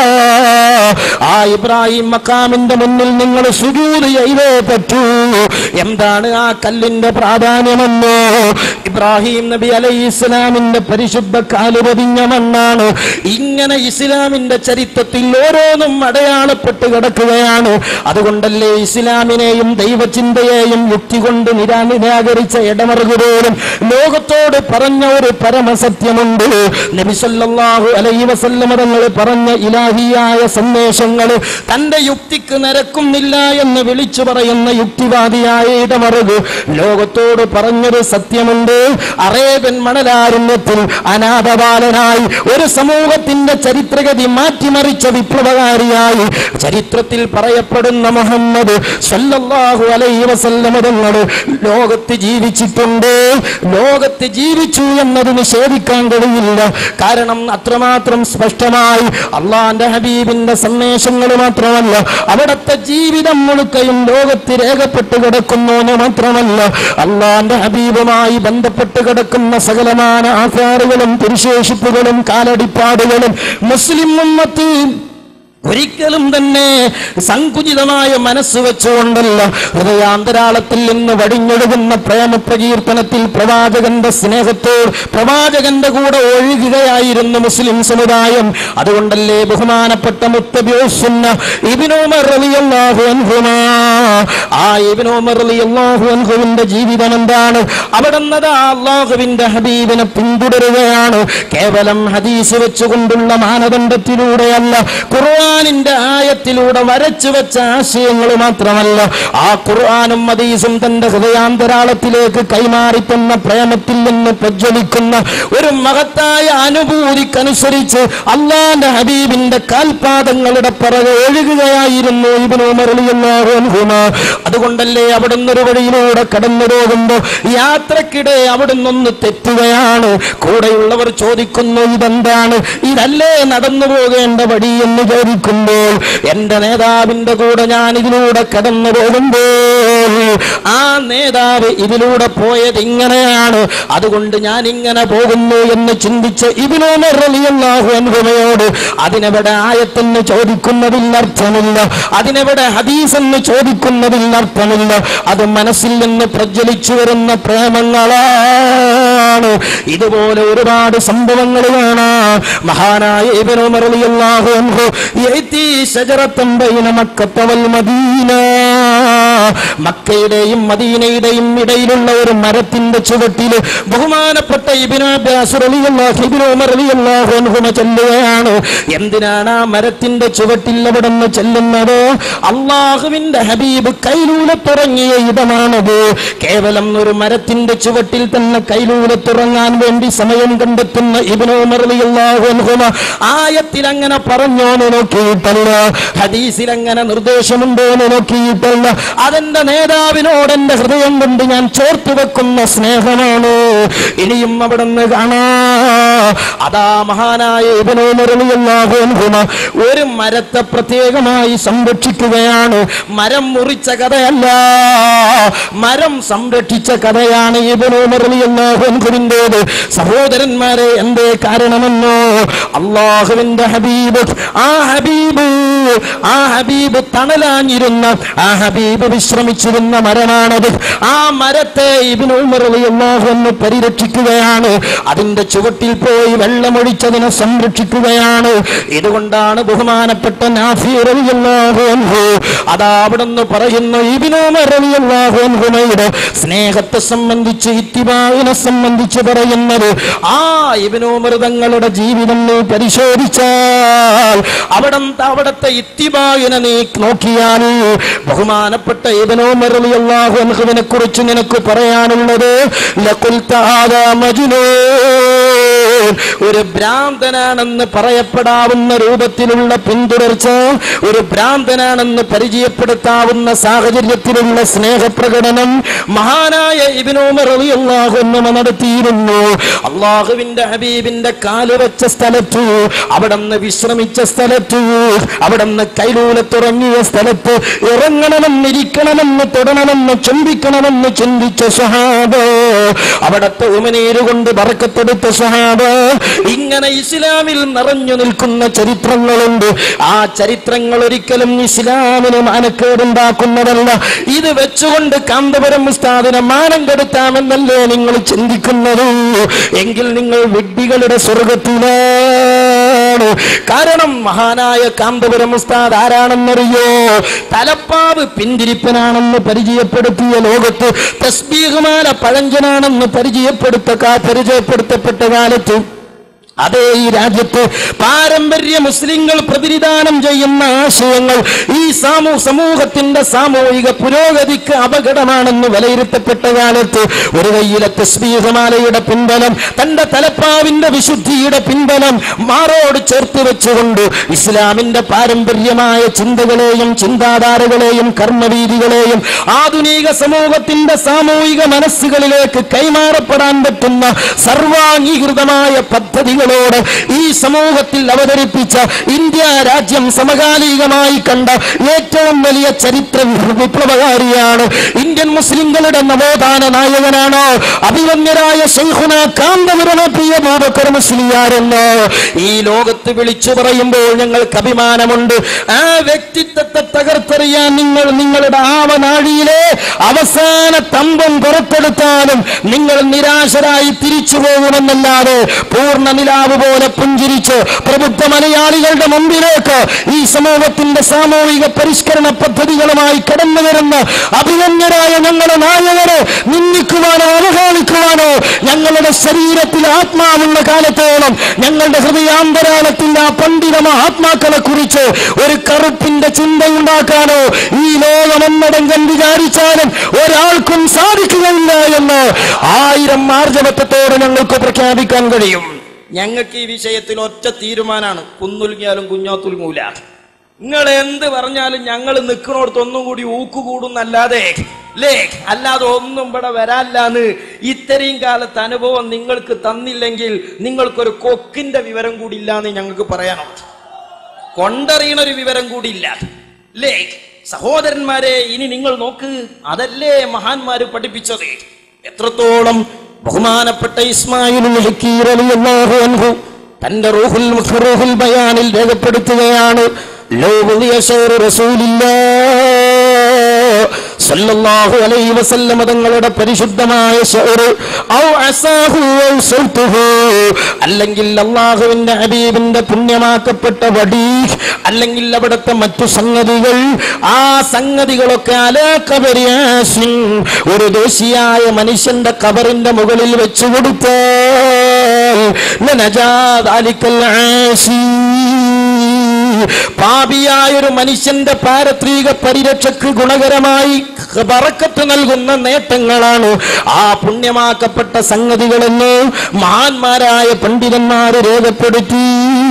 ആ ഇബ്രാഹിം മക്കാമിന്റെ മുന്നിൽ നിങ്ങൾ സുജൂദ് ചെയ്തേ പറ്റൂ എന്താണ് ആ കല്ലിന്റെ പ്രാധാന്യമെന്ന് ഇബ്രാഹിം നബി അലൈഹി ഇസ്ലാമിന്റെ പരിശുദ്ധ കാല് പതിഞ്ഞ മണ്ണാണ് ഇങ്ങനെ ഇസ്ലാമിന്റെ ചരിത്രത്തിൽ ഓരോന്നും അടയാളപ്പെട്ട് കിടക്കുകയാണ് അതുകൊണ്ടല്ലേ ഇസ്ലാമിനെയും ദൈവചിന്തയെയും യുക്തി കൊണ്ട് നിരാ നിരാകരിച്ച ഇടമറുകു പോലും ലോകത്തോട് പറഞ്ഞ ഒരു പരമസത്യമുണ്ട് നബി സല്ലല്ലാഹു അലൈഹി വസല്ലമ തങ്ങൾ പറഞ്ഞ ഇലാഹിയായ സന്ദേശങ്ങൾ തന്റെ യുക്തിക്ക് നിരക്കുന്നില്ല എന്ന് വിളിച്ചു പറയുന്ന യുക്തിവാദിയായ ഇടമറുകു ലോകത്തോട് പറഞ്ഞൊരു സത്യമുണ്ട് അറേബ്യൻ മണലാരണ്യത്തിൽ അനാഥബാലനായി ഒരു സമൂഹത്തിന്റെ ചരിത്രഗതി മാറ്റിമറിച്ച വിപ്ലവകാരിയായി ചരിത്രത്തിൽ പറയപ്പെടുന്ന മുഹമ്മദ് സല്ലല്ലാഹു അലൈഹി വസല്ലമ തങ്ങൾ ലോകത്ത് ജീവിച്ചിട്ടുണ്ട് ലോകത്ത് ജീവിച്ചു എന്നത് നിഷേധിക്കാൻ കഴിയില്ല കാരണം അത്രമാത്രം സ്പഷ്ടമായി അള്ളാന്റെ ഹബീബിന്റെ സന്ദേശങ്ങൾ മാത്രമല്ല അവിടുത്തെ ജീവിതം മുഴുക്കയും ലോകത്ത് രേഖപ്പെട്ട് കിടക്കുന്നു എന്ന് മാത്രമല്ല അള്ളാന്റെ ഹബീബുമായി ബന്ധപ്പെട്ട് കിടക്കുന്ന സകലമാന ആചാറുകളും തിരുശേഷിപ്പുകളും കാലടിപ്പാടുകളും മുസ്ലിം ഉമ്മത്ത് ഒരിക്കലും തന്നെ സങ്കുചിതമായ മനസ്സ് വെച്ചുകൊണ്ടല്ല ഹൃദയാന്തരാളത്തിൽ നിന്ന് വടിഞ്ഞൊഴുകുന്ന പ്രേമ പ്രകീർത്തനത്തിൽ പ്രവാചകന്റെ സ്നേഹത്തോട് പ്രവാചകന്റെ കൂടെ ഒഴുകുകയായിരുന്നു മുസ്ലിം സമുദായം അതുകൊണ്ടല്ലേ ബഹുമാനപ്പെട്ട മുത്തബിയുന്ന ഇബിനോമർ റളിയല്ലാഹു അൻഹുമാ ആ ഇബിനോമർ റളിയല്ലാഹു അൻഹുവിന്റെ ജീവിതം എന്താണ് അവിടുന്നതാ അള്ളാഹുവിന്റെ ഹബീബിനെ പിന്തുടരുകയാണ് കേവലം ഹദീസ് വെച്ചുകൊണ്ടുള്ള മാനദണ്ഡത്തിലൂടെയല്ല ഖുർആാനിന്റെ ആയത്തിലൂടെ വരച്ചു വെച്ച ആശയങ്ങൾ മാത്രമല്ല ആ ഖുർആാനും ഹദീസും തന്റെ ഹൃദയാന്തരാളത്തിലേക്ക് കൈമാറി തന്ന പ്രേമത്തിൽ നിന്ന് പ്രജ്വലിക്കുന്ന ഒരു മഹത്തായ അനുഭൂതിക്കനുസരിച്ച് അള്ളാന്റെ ഹബീബിന്റെ കാൽപാദങ്ങളുടെ പിറകെ ഒഴുകുകയായിരുന്നു ഇബ്നു ഉമർ റളിയല്ലാഹു അൻഹുമ അതുകൊണ്ടല്ലേ അവിടുന്ന് ഒരു വഴിയിലൂടെ കടന്നു പോകുമ്പോ യാത്രക്കിടെ അവിടുന്ന് ഒന്ന് തെറ്റുകയാണ് കൂടെയുള്ളവർ ചോദിക്കുന്നു ഇതെന്താണ് ഇതല്ലേ നടന്നു പോകേണ്ട വഴി എന്ന് ചോദിക്കുമ്പോൾ എന്റെ നേതാവിന്റെ കൂടെ ഞാൻ ഇതിലൂടെ കടന്നു പോകുമ്പോൾ ആ നേതാവ് ഇതിലൂടെ പോയത് ഇങ്ങനെയാണ് അതുകൊണ്ട് ഞാൻ ഇങ്ങനെ പോകുന്നു എന്ന് ചിന്തിച്ച് ഇതിനോമറിയാഹു അനുഭവയോട് അതിനെവിടെ ആയത്തെന്ന് ചോദിക്കുന്നതിൽ അർത്ഥമില്ല അതിനെവിടെ ഹദീസ് എന്ന് ചോദിക്കുന്നതിൽ അർത്ഥമില്ല അത് മനസ്സിൽ നിന്ന് പ്രജ്വലിച്ചു വരുന്ന പ്രേമങ്ങളാ ചെല്ലുകയാണ് ഇതുപോലെ ഒരുപാട് സംഭവങ്ങൾ കാണാം മഹാനായ ഇബ്നു ഉമർ റളിയല്ലാഹു അൻഹു യഅതി ശജറത്തൻ ബൈന മക്കത്ത വൽ മദീന മക്കയുടെയും മദീനയുടെയും ഇടയിലുള്ള ഒരു മരത്തിന്റെ ചുവട്ടിൽ ബഹുമാനപ്പെട്ട ഇബ്നു അബ്ബാസ് റളിയല്ലാഹു ഇബ്നു ഉമർ റളിയല്ലാഹു അൻഹുമ ചെല്ലുകയാണ് എന്തിനാണ് ആ മരത്തിന്റെ ചുവട്ടിൽ അവിടെ നിന്ന് ചെല്ലുന്നത് അള്ളാഹുവിന്റെ ഹബീബ് കൈലൂലത്തുറങ്ങിയ ഇടമാണത് കേവലം ഒരു മരത്തിന്റെ ചുവട്ടിൽ തന്നെ കൈലൂലത്തുറങ്ങാൻ വേണ്ടി സമയം കണ്ടെത്തുന്ന ഇബ്നു ഉമർ റളിയല്ലാഹു അൻഹുമ ആയത്തിൽ അങ്ങനെ പറഞ്ഞോന്ന് നോക്കിയിട്ടല്ല ഹദീസിൽ അങ്ങനെ നിർദ്ദേശമുണ്ടോന്ന് നോക്കിയിട്ടല്ല അതെന്റെ നേതാവിനോട് എന്റെ ഹൃദയം കൊണ്ട് ഞാൻ ചോർത്തു വെക്കുന്ന സ്നേഹമാണ് ഇനിയും അവിടെ നിന്ന് കാണാ അതാ മഹാനായ ഇബ്നു ഉമർ റളിയല്ലാഹു അൻഹുമ ഒരു മരത്തെ പ്രത്യേകമായി സംരക്ഷിക്കുകയാണ് മരം മുറിച്ച കഥയല്ല മരം സംരക്ഷിച്ച കഥയാണ് ഇബ്നു ഉമർ റളിയല്ലാഹു അൻഹുവിൻ്റേത് സഹോദരന്മാരെ എന്തേ കാരണമെന്നോ അള്ളാഹുവിന്റെ ഹബീബ് ആ ഹബീബ് ആ ഹബീബ് തണലാഞ്ഞിരുന്ന ആ ഹബീബ് വിശ്രമിച്ചിരുന്ന മരമാണത് ആ മരത്തെ ഇബ്നു ഉമർ റളിയല്ലാഹു അൻഹു പരിരക്ഷിക്കുകയാണ് അതിന്റെ ചുവട്ടിൽ പോയി വെള്ളമൊഴിച്ചതിനെ സംരക്ഷിക്കുകയാണ് ഇതുകൊണ്ടാണ് ബഹുമാനപ്പെട്ട നാഫി റളിയല്ലാഹു അൻഹു അതാ അവിടുന്ന് പറയുന്നു ഇബ്നു ഉമർ റളിയല്ലാഹു അൻഹുമയുടെ സ്നേഹത്തെ സംബന്ധിച്ച് ഇത്തിബായിനെ സംബന്ധിച്ച് പറയുന്നത് ആ ഇബ്നു ഉമർ തങ്ങളുടെ ജീവിതം നീ പരിശോധിച്ചാൽ അവിടെ അവിടത്തെ ഇത്തിബായിനെ നീ നോക്കിയാൽ ബഹുമാനപ്പെട്ട ഇബ്നു ഉമർ റളിയല്ലാഹു അൻഹുവിനെ കുറിച്ച് നിനക്ക് പറയാനുള്ളത് ലഖുൽത ഹാദാ മജ്നൂൻ ഒരു ഭ്രാന്തനാണെന്ന് പറയപ്പെടാവുന്ന രൂപത്തിലുള്ള പിന്തുടർച്ച ഒരു ഭ്രാന്തനാണെന്ന് പരിചയപ്പെടുത്താവുന്ന സാഹചര്യത്തിലുള്ള സ്നേഹപ്രകടനം മഹാനായ ഇബിനോമറിയാഹുന്നു നടത്തിയിരുന്നു അള്ളാഹുവിന്റെ ഹബീബിന്റെ കാല് വെച്ച സ്ഥലത്ത് അവിടെ നിന്ന് വിശ്രമിച്ച സ്ഥലത്ത് അവിടെ നിന്ന് കൈലൂലത്തുറങ്ങിയ സ്ഥലത്ത് ഇറങ്ങണമെന്ന് ഇരിക്കണമെന്ന് തൊടണമെന്ന് ചുംബിക്കണമെന്ന് ചിന്തിച്ച സ്വഹാബ അവിടത്തെ ഉമനീര് കൊണ്ട് പറക്കത്തെടുത്ത സ്വഹാബ ഇങ്ങനെ ഇസ്ലാമിൽ നിറഞ്ഞു നിൽക്കുന്ന ചരിത്രങ്ങളുണ്ട് ആ ചരിത്രങ്ങൾ ഒരിക്കലും ഇസ്ലാമിന് മാനക്കേടുണ്ടാക്കുന്നതല്ല ഇത് വെച്ചുകൊണ്ട് കാന്തപുരം ഉസ്താദിനെ മാനം കെടുത്താമെന്നല്ലേ നിങ്ങൾ ചിന്തിക്കുന്നത് എങ്കിൽ നിങ്ങൾ വിഡ്ഢികളുടെ സ്വർഗത്തിലാണ് കാരണം മഹാനായ കാന്തപുരം ഉസ്താദ് ആരാണെന്നറിയോ തലപ്പാവ് പിന്തിരിപ്പനാണെന്ന് പരിചയപ്പെടുത്തിയ ലോകത്ത് തസ്ബീഹുമാല പഴഞ്ചനാണെന്ന് പരിചയപ്പെടുത്ത പരിചയപ്പെടുത്തപ്പെട്ട കാലത്ത് അതേ ഈ രാജ്യത്ത് പാരമ്പര്യ മുസ്ലിങ്ങൾ പ്രതിനിധാനം ചെയ്യുന്ന ആശയങ്ങൾ ഈ സാമൂ സമൂഹത്തിന്റെ സാമൂഹിക പുരോഗതിക്ക് അപകടമാണെന്ന് വിലയിരുത്തപ്പെട്ട കാലത്ത് ഒരു കയ്യിലെ തസ്ബീഹമാലയുടെ പിൻബലം തന്റെ തലപ്പാവിന്റെ വിശുദ്ധിയുടെ പിൻബലം മാറോട് ചേർത്ത് വെച്ചുകൊണ്ട് ഇസ്ലാമിന്റെ പാരമ്പര്യമായ ചിന്തകളെയും ചിന്താധാരകളെയും കർമ്മരീതികളെയും ആധുനിക സമൂഹത്തിന്റെ സാമൂഹിക മനസ്സുകളിലേക്ക് കൈമാറപ്പെടാൻ പറ്റുന്ന സർവാംഗീകൃതമായ പദ്ധതികളോട് ഈ സമൂഹത്തിൽ അവതരിപ്പിച്ച ഇന്ത്യ രാജ്യം സമകാലികമായി കണ്ട ഏറ്റവും വലിയ ചരിത്ര വിപ്ലവകാരിയാണ് ഇന്ത്യൻ മുസ്ലിങ്ങളുടെ നവോത്ഥാന നായകനാണ് അഭിമന്യരായ ശൈഖുന കാന്തപുരമ പ്രിയ ബൂബക്കർ മുസ്ലിയാരെന്ന് ഈ ലോകത്ത് വിളിച്ചു പറയുമ്പോൾ ഞങ്ങൾക്ക് അഭിമാനമുണ്ട് ആ വ്യക്തിത്വത്തെ തകർത്തെറിയാൻ നിങ്ങൾ നിങ്ങളുടെ ആവനാഴിയിലെ അവസാന തമ്പം പുറത്തെടുത്താലും നിങ്ങൾ നിരാശരായി തിരിച്ചു പോകുമെന്നല്ലാതെ പൂർണ്ണ നിലാവ് പോലെ പുഞ്ചിരിച്ച് പ്രബുദ്ധ മലയാളികളുടെ മുമ്പിലേക്ക് ഈ സമൂഹത്തിന്റെ സാമൂഹിക പരിഷ്കരണ പദ്ധതികളുമായി കടന്നു വരുന്ന അഭിമന്യരായ ഞങ്ങളുടെ നായകരെ നിന്ദിക്കുവാനോ അവഹേളിക്കുവാനോ ഞങ്ങളുടെ ശരീരത്തിൽ ആത്മാവുള്ള കാലത്തോളം ഞങ്ങളുടെ ഹൃദയാന്തരാളത്തിന്റെ ആ പണ്ഡിത മഹാത്മാക്കളെ കുറിച്ച് ഒരു കറുപ്പിന്റെ ചിന്തയുണ്ടാക്കാനോ ഈ ലോകമെന്നടങ്കം വിചാരിച്ചാലും ഒരാൾക്കും സാധിക്കുകയില്ല എന്ന് ആയിരം മാർജവത്വത്തോടെ ഞങ്ങൾക്ക് പ്രഖ്യാപിക്കാൻ കഴിയും ഞങ്ങൾക്ക് ഈ വിഷയത്തിൽ ഒറ്റ തീരുമാനമാണ് കുന്നുൽങ്ങിയാലും കുഞ്ഞോത്തുൽങ്ങൂല നിങ്ങൾ എന്ത് പറഞ്ഞാലും ഞങ്ങൾ നിൽക്കണോടത്ത് ഒന്നും കൂടി ഊക്ക് കൂടുന്നല്ലാതെ ലേ അല്ലാതെ ഒന്നും ഇവിടെ വരാല്ലാന്ന് ഇത്രയും കാലത്ത് അനുഭവം നിങ്ങൾക്ക് തന്നില്ലെങ്കിൽ നിങ്ങൾക്കൊരു കൊക്കിന്റെ വിവരം കൂടി ഇല്ലാന്ന് ഞങ്ങൾക്ക് പറയാനുണ്ട് കൊണ്ടറിയണ ഒരു വിവരം കൂടിയില്ല ലേ സഹോദരന്മാരെ ഇനി നിങ്ങൾ നോക്ക് അതല്ലേ മഹാന്മാര് പഠിപ്പിച്ചത് എത്രത്തോളം ബഹുമാനപ്പെട്ട ഇസ്മായിൽ ഹക്കീർ റളിയല്ലാഹു അൻഹു തന്റെ റൂഹുൽ റൂഹുൽ ബയാനിൽ രേഖപ്പെടുത്തുകയാണ് ലോ വലിയ ഷൗറു റസൂലില്ലാ സല്ലല്ലാഹു അലൈഹി വസല്ലമ തങ്ങളുടെ പരിശുദ്ധമായ ശൗറ് ഔ അസാഹു ഔ സൗതുഹു അല്ലെങ്കിൽ അള്ളാഹുവിന്റെ ഹബീബിന്റെ പുണ്യമാക്കപ്പെട്ട വടി അല്ലെങ്കിൽ അവിടുത്തെ മറ്റു സംഗതികൾ ആ സംഗതികളൊക്കെ അലാക്കബരിയാസിൻ ഒരു ദോഷിയായ മനുഷ്യന്റെ കബറിന്റെ മുകളിൽ വെച്ചു കൊടുത്താൽ ലനജാദാലിക്കൽ ആസി പാപിയായ ഒരു മനുഷ്യന്റെ പാരത്രിക പരിരക്ഷയ്ക്ക് ഗുണകരമായി ബറക്കത്ത് നൽകുന്ന നേട്ടങ്ങളാണ് ആ പുണ്യമാക്കപ്പെട്ട സംഗതികളെന്ന് മഹാന്മാരായ പണ്ഡിതന്മാർ രേഖപ്പെടുത്തി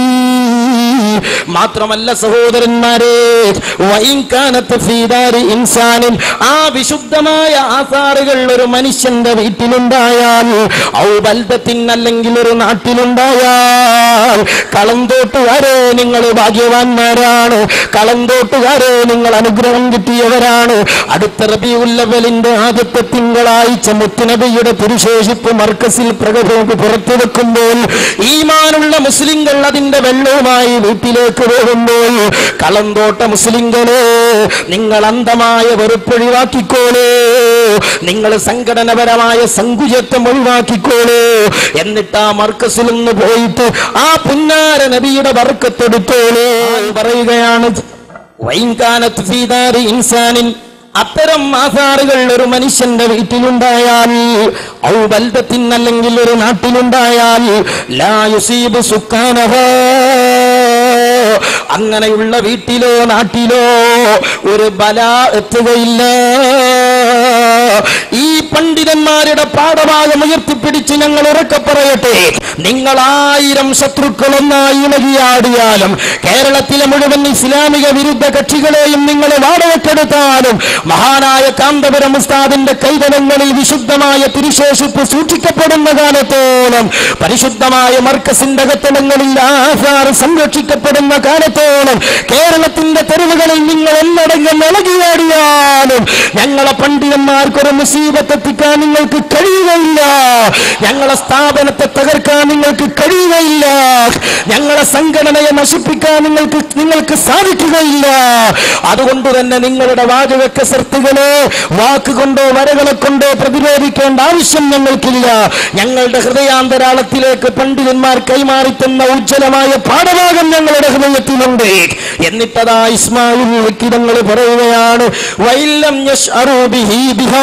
മാത്രമല്ല സഹോദരന്മാരെ വൈകാനത്ത് ഫീദാരി ഇൻസാനിൻ ആ വിശുദ്ധമായ ആസാറുകൾ ഒരു മനുഷ്യന്റെ വീട്ടിലുണ്ടായാൽ ഔ ബൽദത്തിൻ അല്ലെങ്കിൽ ഒരു നാട്ടിലുണ്ടായാൽ കളന്തോട്ടുകാരെ നിങ്ങൾ ഭാഗ്യവാന്മാരാണ് കളന്തോട്ടുകാരെ നിങ്ങൾ അനുഗ്രഹം കിട്ടിയവരാണ് അടുത്ത റബിയുല്ലവലിന്റെ ആദ്യത്തെ തിങ്കളാഴ്ച മുത്തുനബിയുടെ തിരുശേഷിപ്പ് മർക്കസിൽ പ്രകടനം പുറത്തു വെക്കുമ്പോൾ ഈമാനുള്ള മുസ്ലിങ്ങൾ അതിന്റെ വെള്ളവുമായി വീട്ടിലേക്ക് പോകുമ്പോൾ കളന്തോട്ട മുസ്ലിങ്ങളെ നിങ്ങൾ അന്ധമായ വെറുപ്പൊഴിവാക്കിക്കോളൂ നിങ്ങൾ സംഘടനപരമായ സങ്കുചത്വം ഒഴിവാക്കിക്കോളൂ എന്നിട്ട് ആ മർക്കസിൽ നിന്ന് പോയിട്ട് ആ പുന്നാര നബിയുടെ വർക്കത്തെടുത്തോളൂ പറയുകയാണ് വൈകാനത്ത് ഫീദാരി ഇൻസാനിൻ അത്തരം ആധാറുകൾ ഒരു മനുഷ്യന്റെ വീട്ടിലുണ്ടായാൽ ഔ ബൽദത്തിൻ അല്ലെങ്കിൽ ഒരു നാട്ടിലുണ്ടായാൽ ലാ യുസീബ് സുക്കാനഹോ അങ്ങനെയുള്ള വീട്ടിലോ നാട്ടിലോ ഒരു ബല എത്തുകയില്ല ഈ പണ്ഡിതന്മാരുടെ പാഠഭാഗം ഉയർത്തിപ്പിടിച്ച് ഞങ്ങൾ ഉറക്കെ പറയട്ടെ നിങ്ങൾ ആയിരം ശത്രുക്കൾ ഒന്നായി ഇണകിയാടിയാലും കേരളത്തിലെ മുഴുവൻ ഇസ്ലാമിക വിരുദ്ധ കക്ഷികളെയും നിങ്ങൾ വാടകയ്ക്കെടുത്താലും മഹാനായ കാന്തപുരം ഉസ്താദിന്റെ കൈതലങ്ങളിൽ വിശുദ്ധമായ തിരുശേഷിപ്പ് സൂക്ഷിക്കപ്പെടുന്ന കാലത്തോളം പരിശുദ്ധമായ മർക്കസിന്റെ കത്തലങ്ങളിൽ ആഹാർ സംരക്ഷിക്കപ്പെടുന്ന കാലത്തോളം കേരളത്തിന്റെ തെരുവുകളിൽ നിങ്ങൾ എന്നടങ്കം ഇളകിയാടിയാലും ഞങ്ങളെ പണ്ഡിതന്മാർക്കൊരു മുസീബത്ത് എത്തിക്കാൻ നിങ്ങൾക്ക് കഴിയുകയില്ല ഞങ്ങളെ സ്ഥാപനത്തെ തകർക്കാൻ നിങ്ങൾക്ക് കഴിയുകയില്ല ഞങ്ങളെ സംഘടനയെ നശിപ്പിക്കാൻ നിങ്ങൾക്ക് നിങ്ങൾക്ക് സാധിക്കുകയില്ല അതുകൊണ്ട് തന്നെ നിങ്ങളുടെ വാചക കസർത്തുകളെ വാക്കുകൊണ്ടോ വരകളെ കൊണ്ടോ പ്രതിരോധിക്കേണ്ട ആവശ്യം ഞങ്ങൾക്കില്ല ഞങ്ങളുടെ ഹൃദയാന്തരാളത്തിലേക്ക് പണ്ഡിതന്മാർ കൈമാറി തന്ന ഉജ്ജ്വലമായ പാഠഭാഗം ഞങ്ങളുടെ ഹൃദയത്തിലുണ്ട് എന്നിട്ടതാ ഇസ്മായിൽ വ്യക്തിതങ്ങൾ പറയുകയാണ് വൈലം യശ്അറു ബിഹി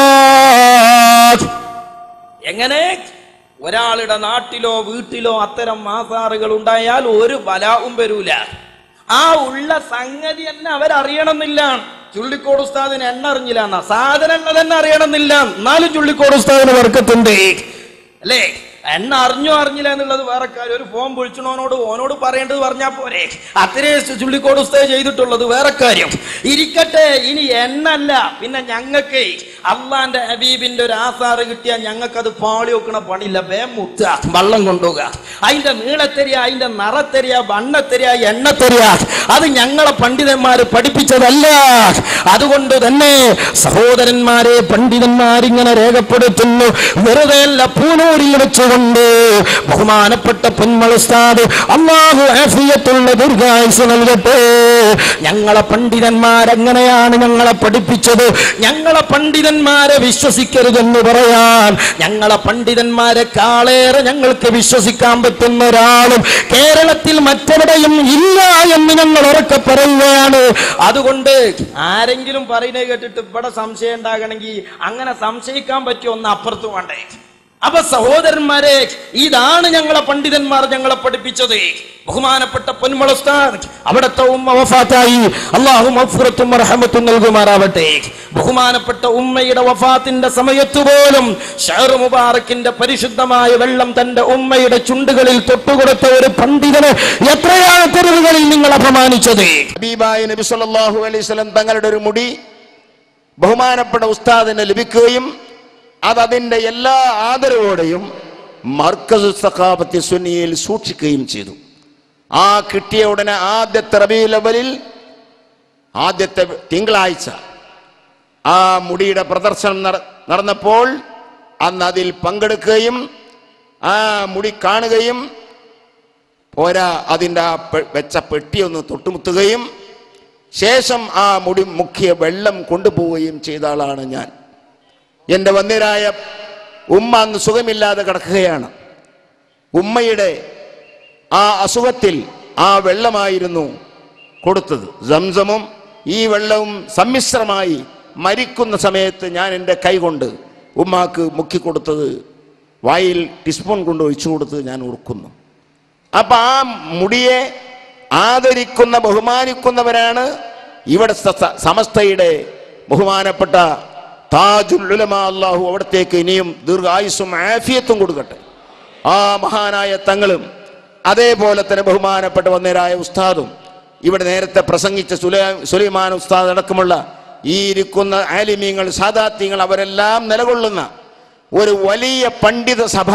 ബിഹാദ്. എങ്ങനെ ഒരാളുടെ നാട്ടിലോ വീട്ടിലോ അത്തരം ആസാറുകൾ ഉണ്ടായാൽ ഒരു ബലാവും വരൂല ആ ഉള്ള സംഗതി തന്നെ അവരറിയണമെന്നില്ല ചുള്ളിക്കോട് ഉസ്താദിന് എണ്ണ അറിഞ്ഞില്ല എന്നാ സാധനങ്ങൾ തന്നെ അറിയണമെന്നില്ല എന്നാലും ചുള്ളിക്കോട് ഉസ്താദിന് വർക്കത്തുണ്ട് അല്ലേ എണ്ണ അറിഞ്ഞോ അറിഞ്ഞില്ല എന്നുള്ളത് വേറെ കാര്യം ഒരു ഫോം വിളിച്ചണോനോട് ഓനോട് പറയേണ്ടത് പറഞ്ഞാൽ പോരെ അത്രേ ചുള്ളിക്കോട് ഉസ്താദ് ചെയ്തിട്ടുള്ളത് വേറെ കാര്യം ഇരിക്കട്ടെ ഇനി എണ്ണല്ല പിന്നെ ഞങ്ങൾക്ക് അള്ളാന്റെ ഹബീബിന്റെ ഒരു ആസാറ് കിട്ടിയാൽ ഞങ്ങൾക്ക് അത് പാളി വെക്കണ പണിയില്ല വേ മുത്ത വള്ളം കൊണ്ടുപോകുക അതിന്റെ നീളത്തെരിയ അതിന്റെ നിറത്തെരിയ വണ്ണത്തെരിയ എണ്ണത്തെരിയ അത് ഞങ്ങളെ പണ്ഡിതന്മാര് പഠിപ്പിച്ചതല്ല അതുകൊണ്ട് തന്നെ സഹോദരന്മാരെ പണ്ഡിതന്മാരിങ്ങനെ രേഖപ്പെടുത്തുന്നു വെറുതെ അല്ല പൂനൂരിൽ വെച്ചുകൊണ്ട് ബഹുമാനപ്പെട്ട പൊന്മളുസ്താദ് അള്ളാഹു ആഫിയത്തുള്ള ദീർഘായുസ് നൽകട്ടെ ഞങ്ങളെ പണ്ഡിതന്മാരെങ്ങനെയാണ് ഞങ്ങളെ പഠിപ്പിച്ചത് ഞങ്ങളെ പണ്ഡിതന്മാരെ വിശ്വസിക്കരുതെന്ന് പറയാൻ ഞങ്ങളെ പണ്ഡിതന്മാരെ കാളേറെ ഞങ്ങൾക്ക് വിശ്വസിക്കാൻ പറ്റുന്ന ഒരാളും കേരളത്തിൽ മറ്റെവിടെയും ഇല്ല എന്ന് ഞങ്ങൾ ഉറക്കെ പറയുകയാണ് അതുകൊണ്ട് ആരെങ്കിലും പറയുന്നത് കേട്ടിട്ട് ഇവിടെ സംശയം ഉണ്ടാകണമെങ്കിൽ അങ്ങനെ സംശയിക്കാൻ പറ്റിയ ഒന്ന് അപ്പുറത്ത് വേണ്ടേ അപ്പൊ സഹോദരന്മാരെ ഇതാണ് ഞങ്ങളെ പണ്ഡിതന്മാർ ഞങ്ങളെ പഠിപ്പിച്ചത് ബഹുമാനപ്പെട്ട പൊന്മുളസ്താൻ അവിടുത്തെ ഉമ്മ വഫാത്തായി അള്ളാഹു മഫ്റത്തും റഹമത്തും നൽകുമാറാവട്ടെ ബഹുമാനപ്പെട്ട ഉമ്മയുടെ വഫാത്തിന്റെ സമയത്ത് പോലും ഷഹർ മുബാറക്കിന്റെ പരിശുദ്ധമായ വെള്ളം തന്റെ ഉമ്മയുടെ ചുണ്ടുകളിൽ തൊട്ടുകൊടുത്ത ഒരു പണ്ഡിതന് എത്രയാണ് തെരുവുകളിൽ നിങ്ങൾ അപമാനിച്ചത് ഹബീബായ നബി സല്ലല്ലാഹു അലൈഹി വസല്ലം തങ്ങളുടെ ഒരു മുടി ബഹുമാനപ്പെട്ട ഉസ്താദിന് ലഭിക്കുകയും അത് അതിൻ്റെ എല്ലാ ആദരവോടെയും മർക്കസ് സഖാബത്തി സുന്നിയിൽ സൂക്ഷിക്കുകയും ചെയ്തു ആ കിട്ടിയ ഉടനെ ആദ്യത്തെ റബീൽ അവലിൽ ആദ്യത്തെ തിങ്കളാഴ്ച ആ മുടിയുടെ പ്രദർശനം നട- നടന്നപ്പോൾ അന്ന് അതിൽ പങ്കെടുക്കുകയും ആ മുടി കാണുകയും പോരാ അതിൻ്റെ ആ പെ- വെച്ച പെട്ടി ഒന്ന് തൊട്ടുമുത്തുകയും ശേഷം ആ മുടി മുക്കിയ വെള്ളം കൊണ്ടുപോവുകയും ചെയ്ത ആളാണ് ഞാൻ എൻ്റെ വന്യരായ ഉമ്മ അന്ന് സുഖമില്ലാതെ കിടക്കുകയാണ് ഉമ്മയുടെ ആ അസുഖത്തിൽ ആ വെള്ളമായിരുന്നു കൊടുത്തത് സംസമും ഈ വെള്ളവും സമ്മിശ്രമായി മരിക്കുന്ന സമയത്ത് ഞാൻ എൻ്റെ കൈ കൊണ്ട് ഉമ്മാക്ക് മുക്കിക്കൊടുത്തത് വായിൽ ടീസ്പൂൺ കൊണ്ട് ഒഴിച്ചു കൊടുത്തത് ഞാൻ ഓർക്കുന്നു അപ്പൊ ആ മുടിയെ ആദരിക്കുന്ന ബഹുമാനിക്കുന്നവരാണ് ഇവിടെ സ- സമസ്തയുടെ ബഹുമാനപ്പെട്ട താജുൽ ഉലമ അള്ളാഹു അവിടത്തേക്ക് ഇനിയും ദീർഘായുസ്സും ആഫിയത്തും കൊടുക്കട്ടെ ആ മഹാനായ തങ്ങളും അതേപോലെ തന്നെ ബഹുമാനപ്പെട്ട വന്നേരായ ഉസ്താദും ഇവിടെ നേരത്തെ പ്രസംഗിച്ച സുലൈ സുലൈമാൻ ഉസ്താദ് അടക്കമുള്ള ഈ ഇരിക്കുന്ന ആലിമീങ്ങൾ സാദാത്യങ്ങൾ അവരെല്ലാം നിലകൊള്ളുന്ന ഒരു വലിയ പണ്ഡിത സഭ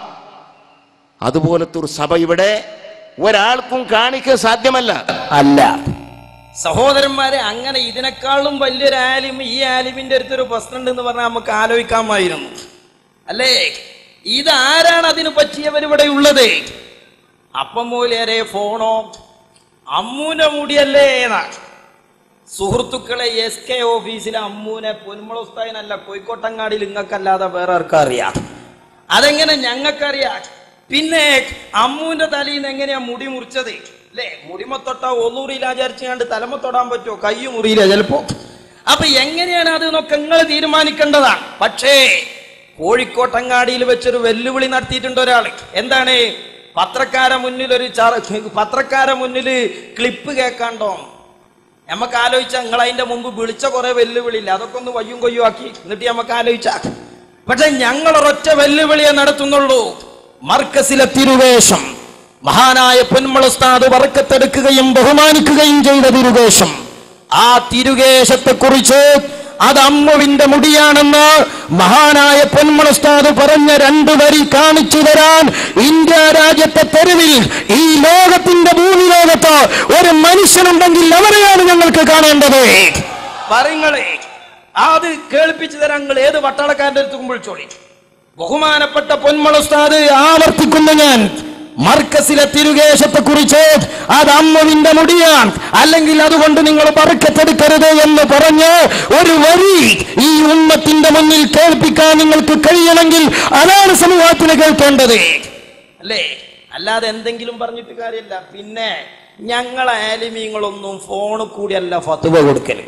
അതുപോലത്തെ ഒരു സഭ ഇവിടെ ഒരാൾക്കും കാണിക്കാൻ സാധ്യമല്ല അല്ല സഹോദരന്മാരെ അങ്ങനെ ഇതിനേക്കാളും വലിയൊരു ആലിം ഈ ആലിമിന്റെ അടുത്തൊരു പ്രശ്നം എന്ന് പറഞ്ഞാൽ നമുക്ക് ആലോചിക്കാമായിരുന്നു അല്ലേ ഇതാരാണ് അതിന് പറ്റിയവർ ഇവിടെ ഉള്ളത് അപ്പം മൂലേരെ ഫോണോ അമ്മൂനെ മുടിയല്ലേ എന്നാ സുഹൃത്തുക്കളെ എസ് കെ ഓഫീസിലെ അമ്മൂനെ പൊന്മുളസ്തായനല്ല കോഴിക്കോട്ടങ്ങാടിയിൽ നിങ്ങൾക്കല്ലാതെ വേറെ ആർക്കും അറിയാം അതെങ്ങനെ ഞങ്ങൾക്കറിയാം പിന്നെ അമ്മൂന്റെ തലയിൽ നിന്ന് എങ്ങനെയാ മുടി മുറിച്ചത് അല്ലേ മുടിമത്തൊട്ട ഒന്നൂറിലാചാരിച്ച് കണ്ട് തലമ തൊടാൻ പറ്റുമോ കൈ മുറിയില്ല ചിലപ്പോ അപ്പൊ എങ്ങനെയാണ് അത് എന്നൊക്കെ നിങ്ങൾ തീരുമാനിക്കേണ്ടതാണ് പക്ഷേ കോഴിക്കോട്ടങ്ങാടിയിൽ വെച്ചൊരു വെല്ലുവിളി നടത്തിയിട്ടുണ്ട് ഒരാള് എന്താണ് പത്രക്കാരെ മുന്നിൽ ഒരു ചാറ- പത്രക്കാരെ മുന്നിൽ ക്ലിപ്പ് കേൾക്കാണ്ടോ നമുക്ക് ആലോചിച്ചാൽ നിങ്ങൾ അതിന്റെ മുമ്പ് വിളിച്ച കുറെ വെല്ലുവിളിയില്ല അതൊക്കെ ഒന്ന് വയ്യും കൊയ്യും ആക്കി എന്നിട്ട് നമുക്ക് ആലോചിച്ച പക്ഷെ ഞങ്ങൾ ഒരൊറ്റ വെല്ലുവിളിയെ നടത്തുന്നുള്ളൂ മർക്കസിലെ തിരുവേഷം മഹാനായ പൊന്മുളസ്താദ് വറക്കത്തെടുക്കുകയും ബഹുമാനിക്കുകയും ചെയ്ത തിരുവേഷം ആ തിരുകേശത്തെ കുറിച്ച് അത് അമ്മുവിന്റെ മുടിയാണെന്ന് മഹാനായ പൊന്മുളസ്താദ് പറഞ്ഞ രണ്ടു വരി കാണിച്ചു തരാൻ ഇന്ത്യ രാജ്യത്തെ തെരുവിൽ ഈ ലോകത്തിന്റെ ഭൂമി ലോകത്ത് ഒരു മനുഷ്യനുണ്ടെങ്കിൽ അവരെയാണ് ഞങ്ങൾക്ക് കാണേണ്ടത് പറയുങ്ങളെ അത് കേൾപ്പിച്ചു തരാൻ നിങ്ങൾ ഏത് പട്ടാളക്കാരൻ്റെ അടുത്ത് വിളിച്ചോളി ബഹുമാനപ്പെട്ട പൊന്മുളസ്താദ് ആവർത്തിക്കുന്നു ഞാൻ മർക്കസിലെ തിരുകേശത്തെ കുറിച്ച് അത് അമ്മുവിന്റെ മുടിയാണ് അല്ലെങ്കിൽ അതുകൊണ്ട് നിങ്ങൾ പറക്കത്തെടുക്കരുത് എന്ന് പറഞ്ഞ് ഒരു വരി ഈ ഉമ്മത്തിന്റെ മുന്നിൽ കേൾപ്പിക്കാൻ നിങ്ങൾക്ക് കഴിയണമെങ്കിൽ അതാണ് സമൂഹത്തിന് കേൾക്കേണ്ടത് അല്ലേ അല്ലാതെ എന്തെങ്കിലും പറഞ്ഞിട്ട് കാര്യമില്ല പിന്നെ ഞങ്ങളെ ആലിമീങ്ങളൊന്നും ഫോണിൽ കൂടിയല്ല ഫത്തുവ കൊടുക്കല്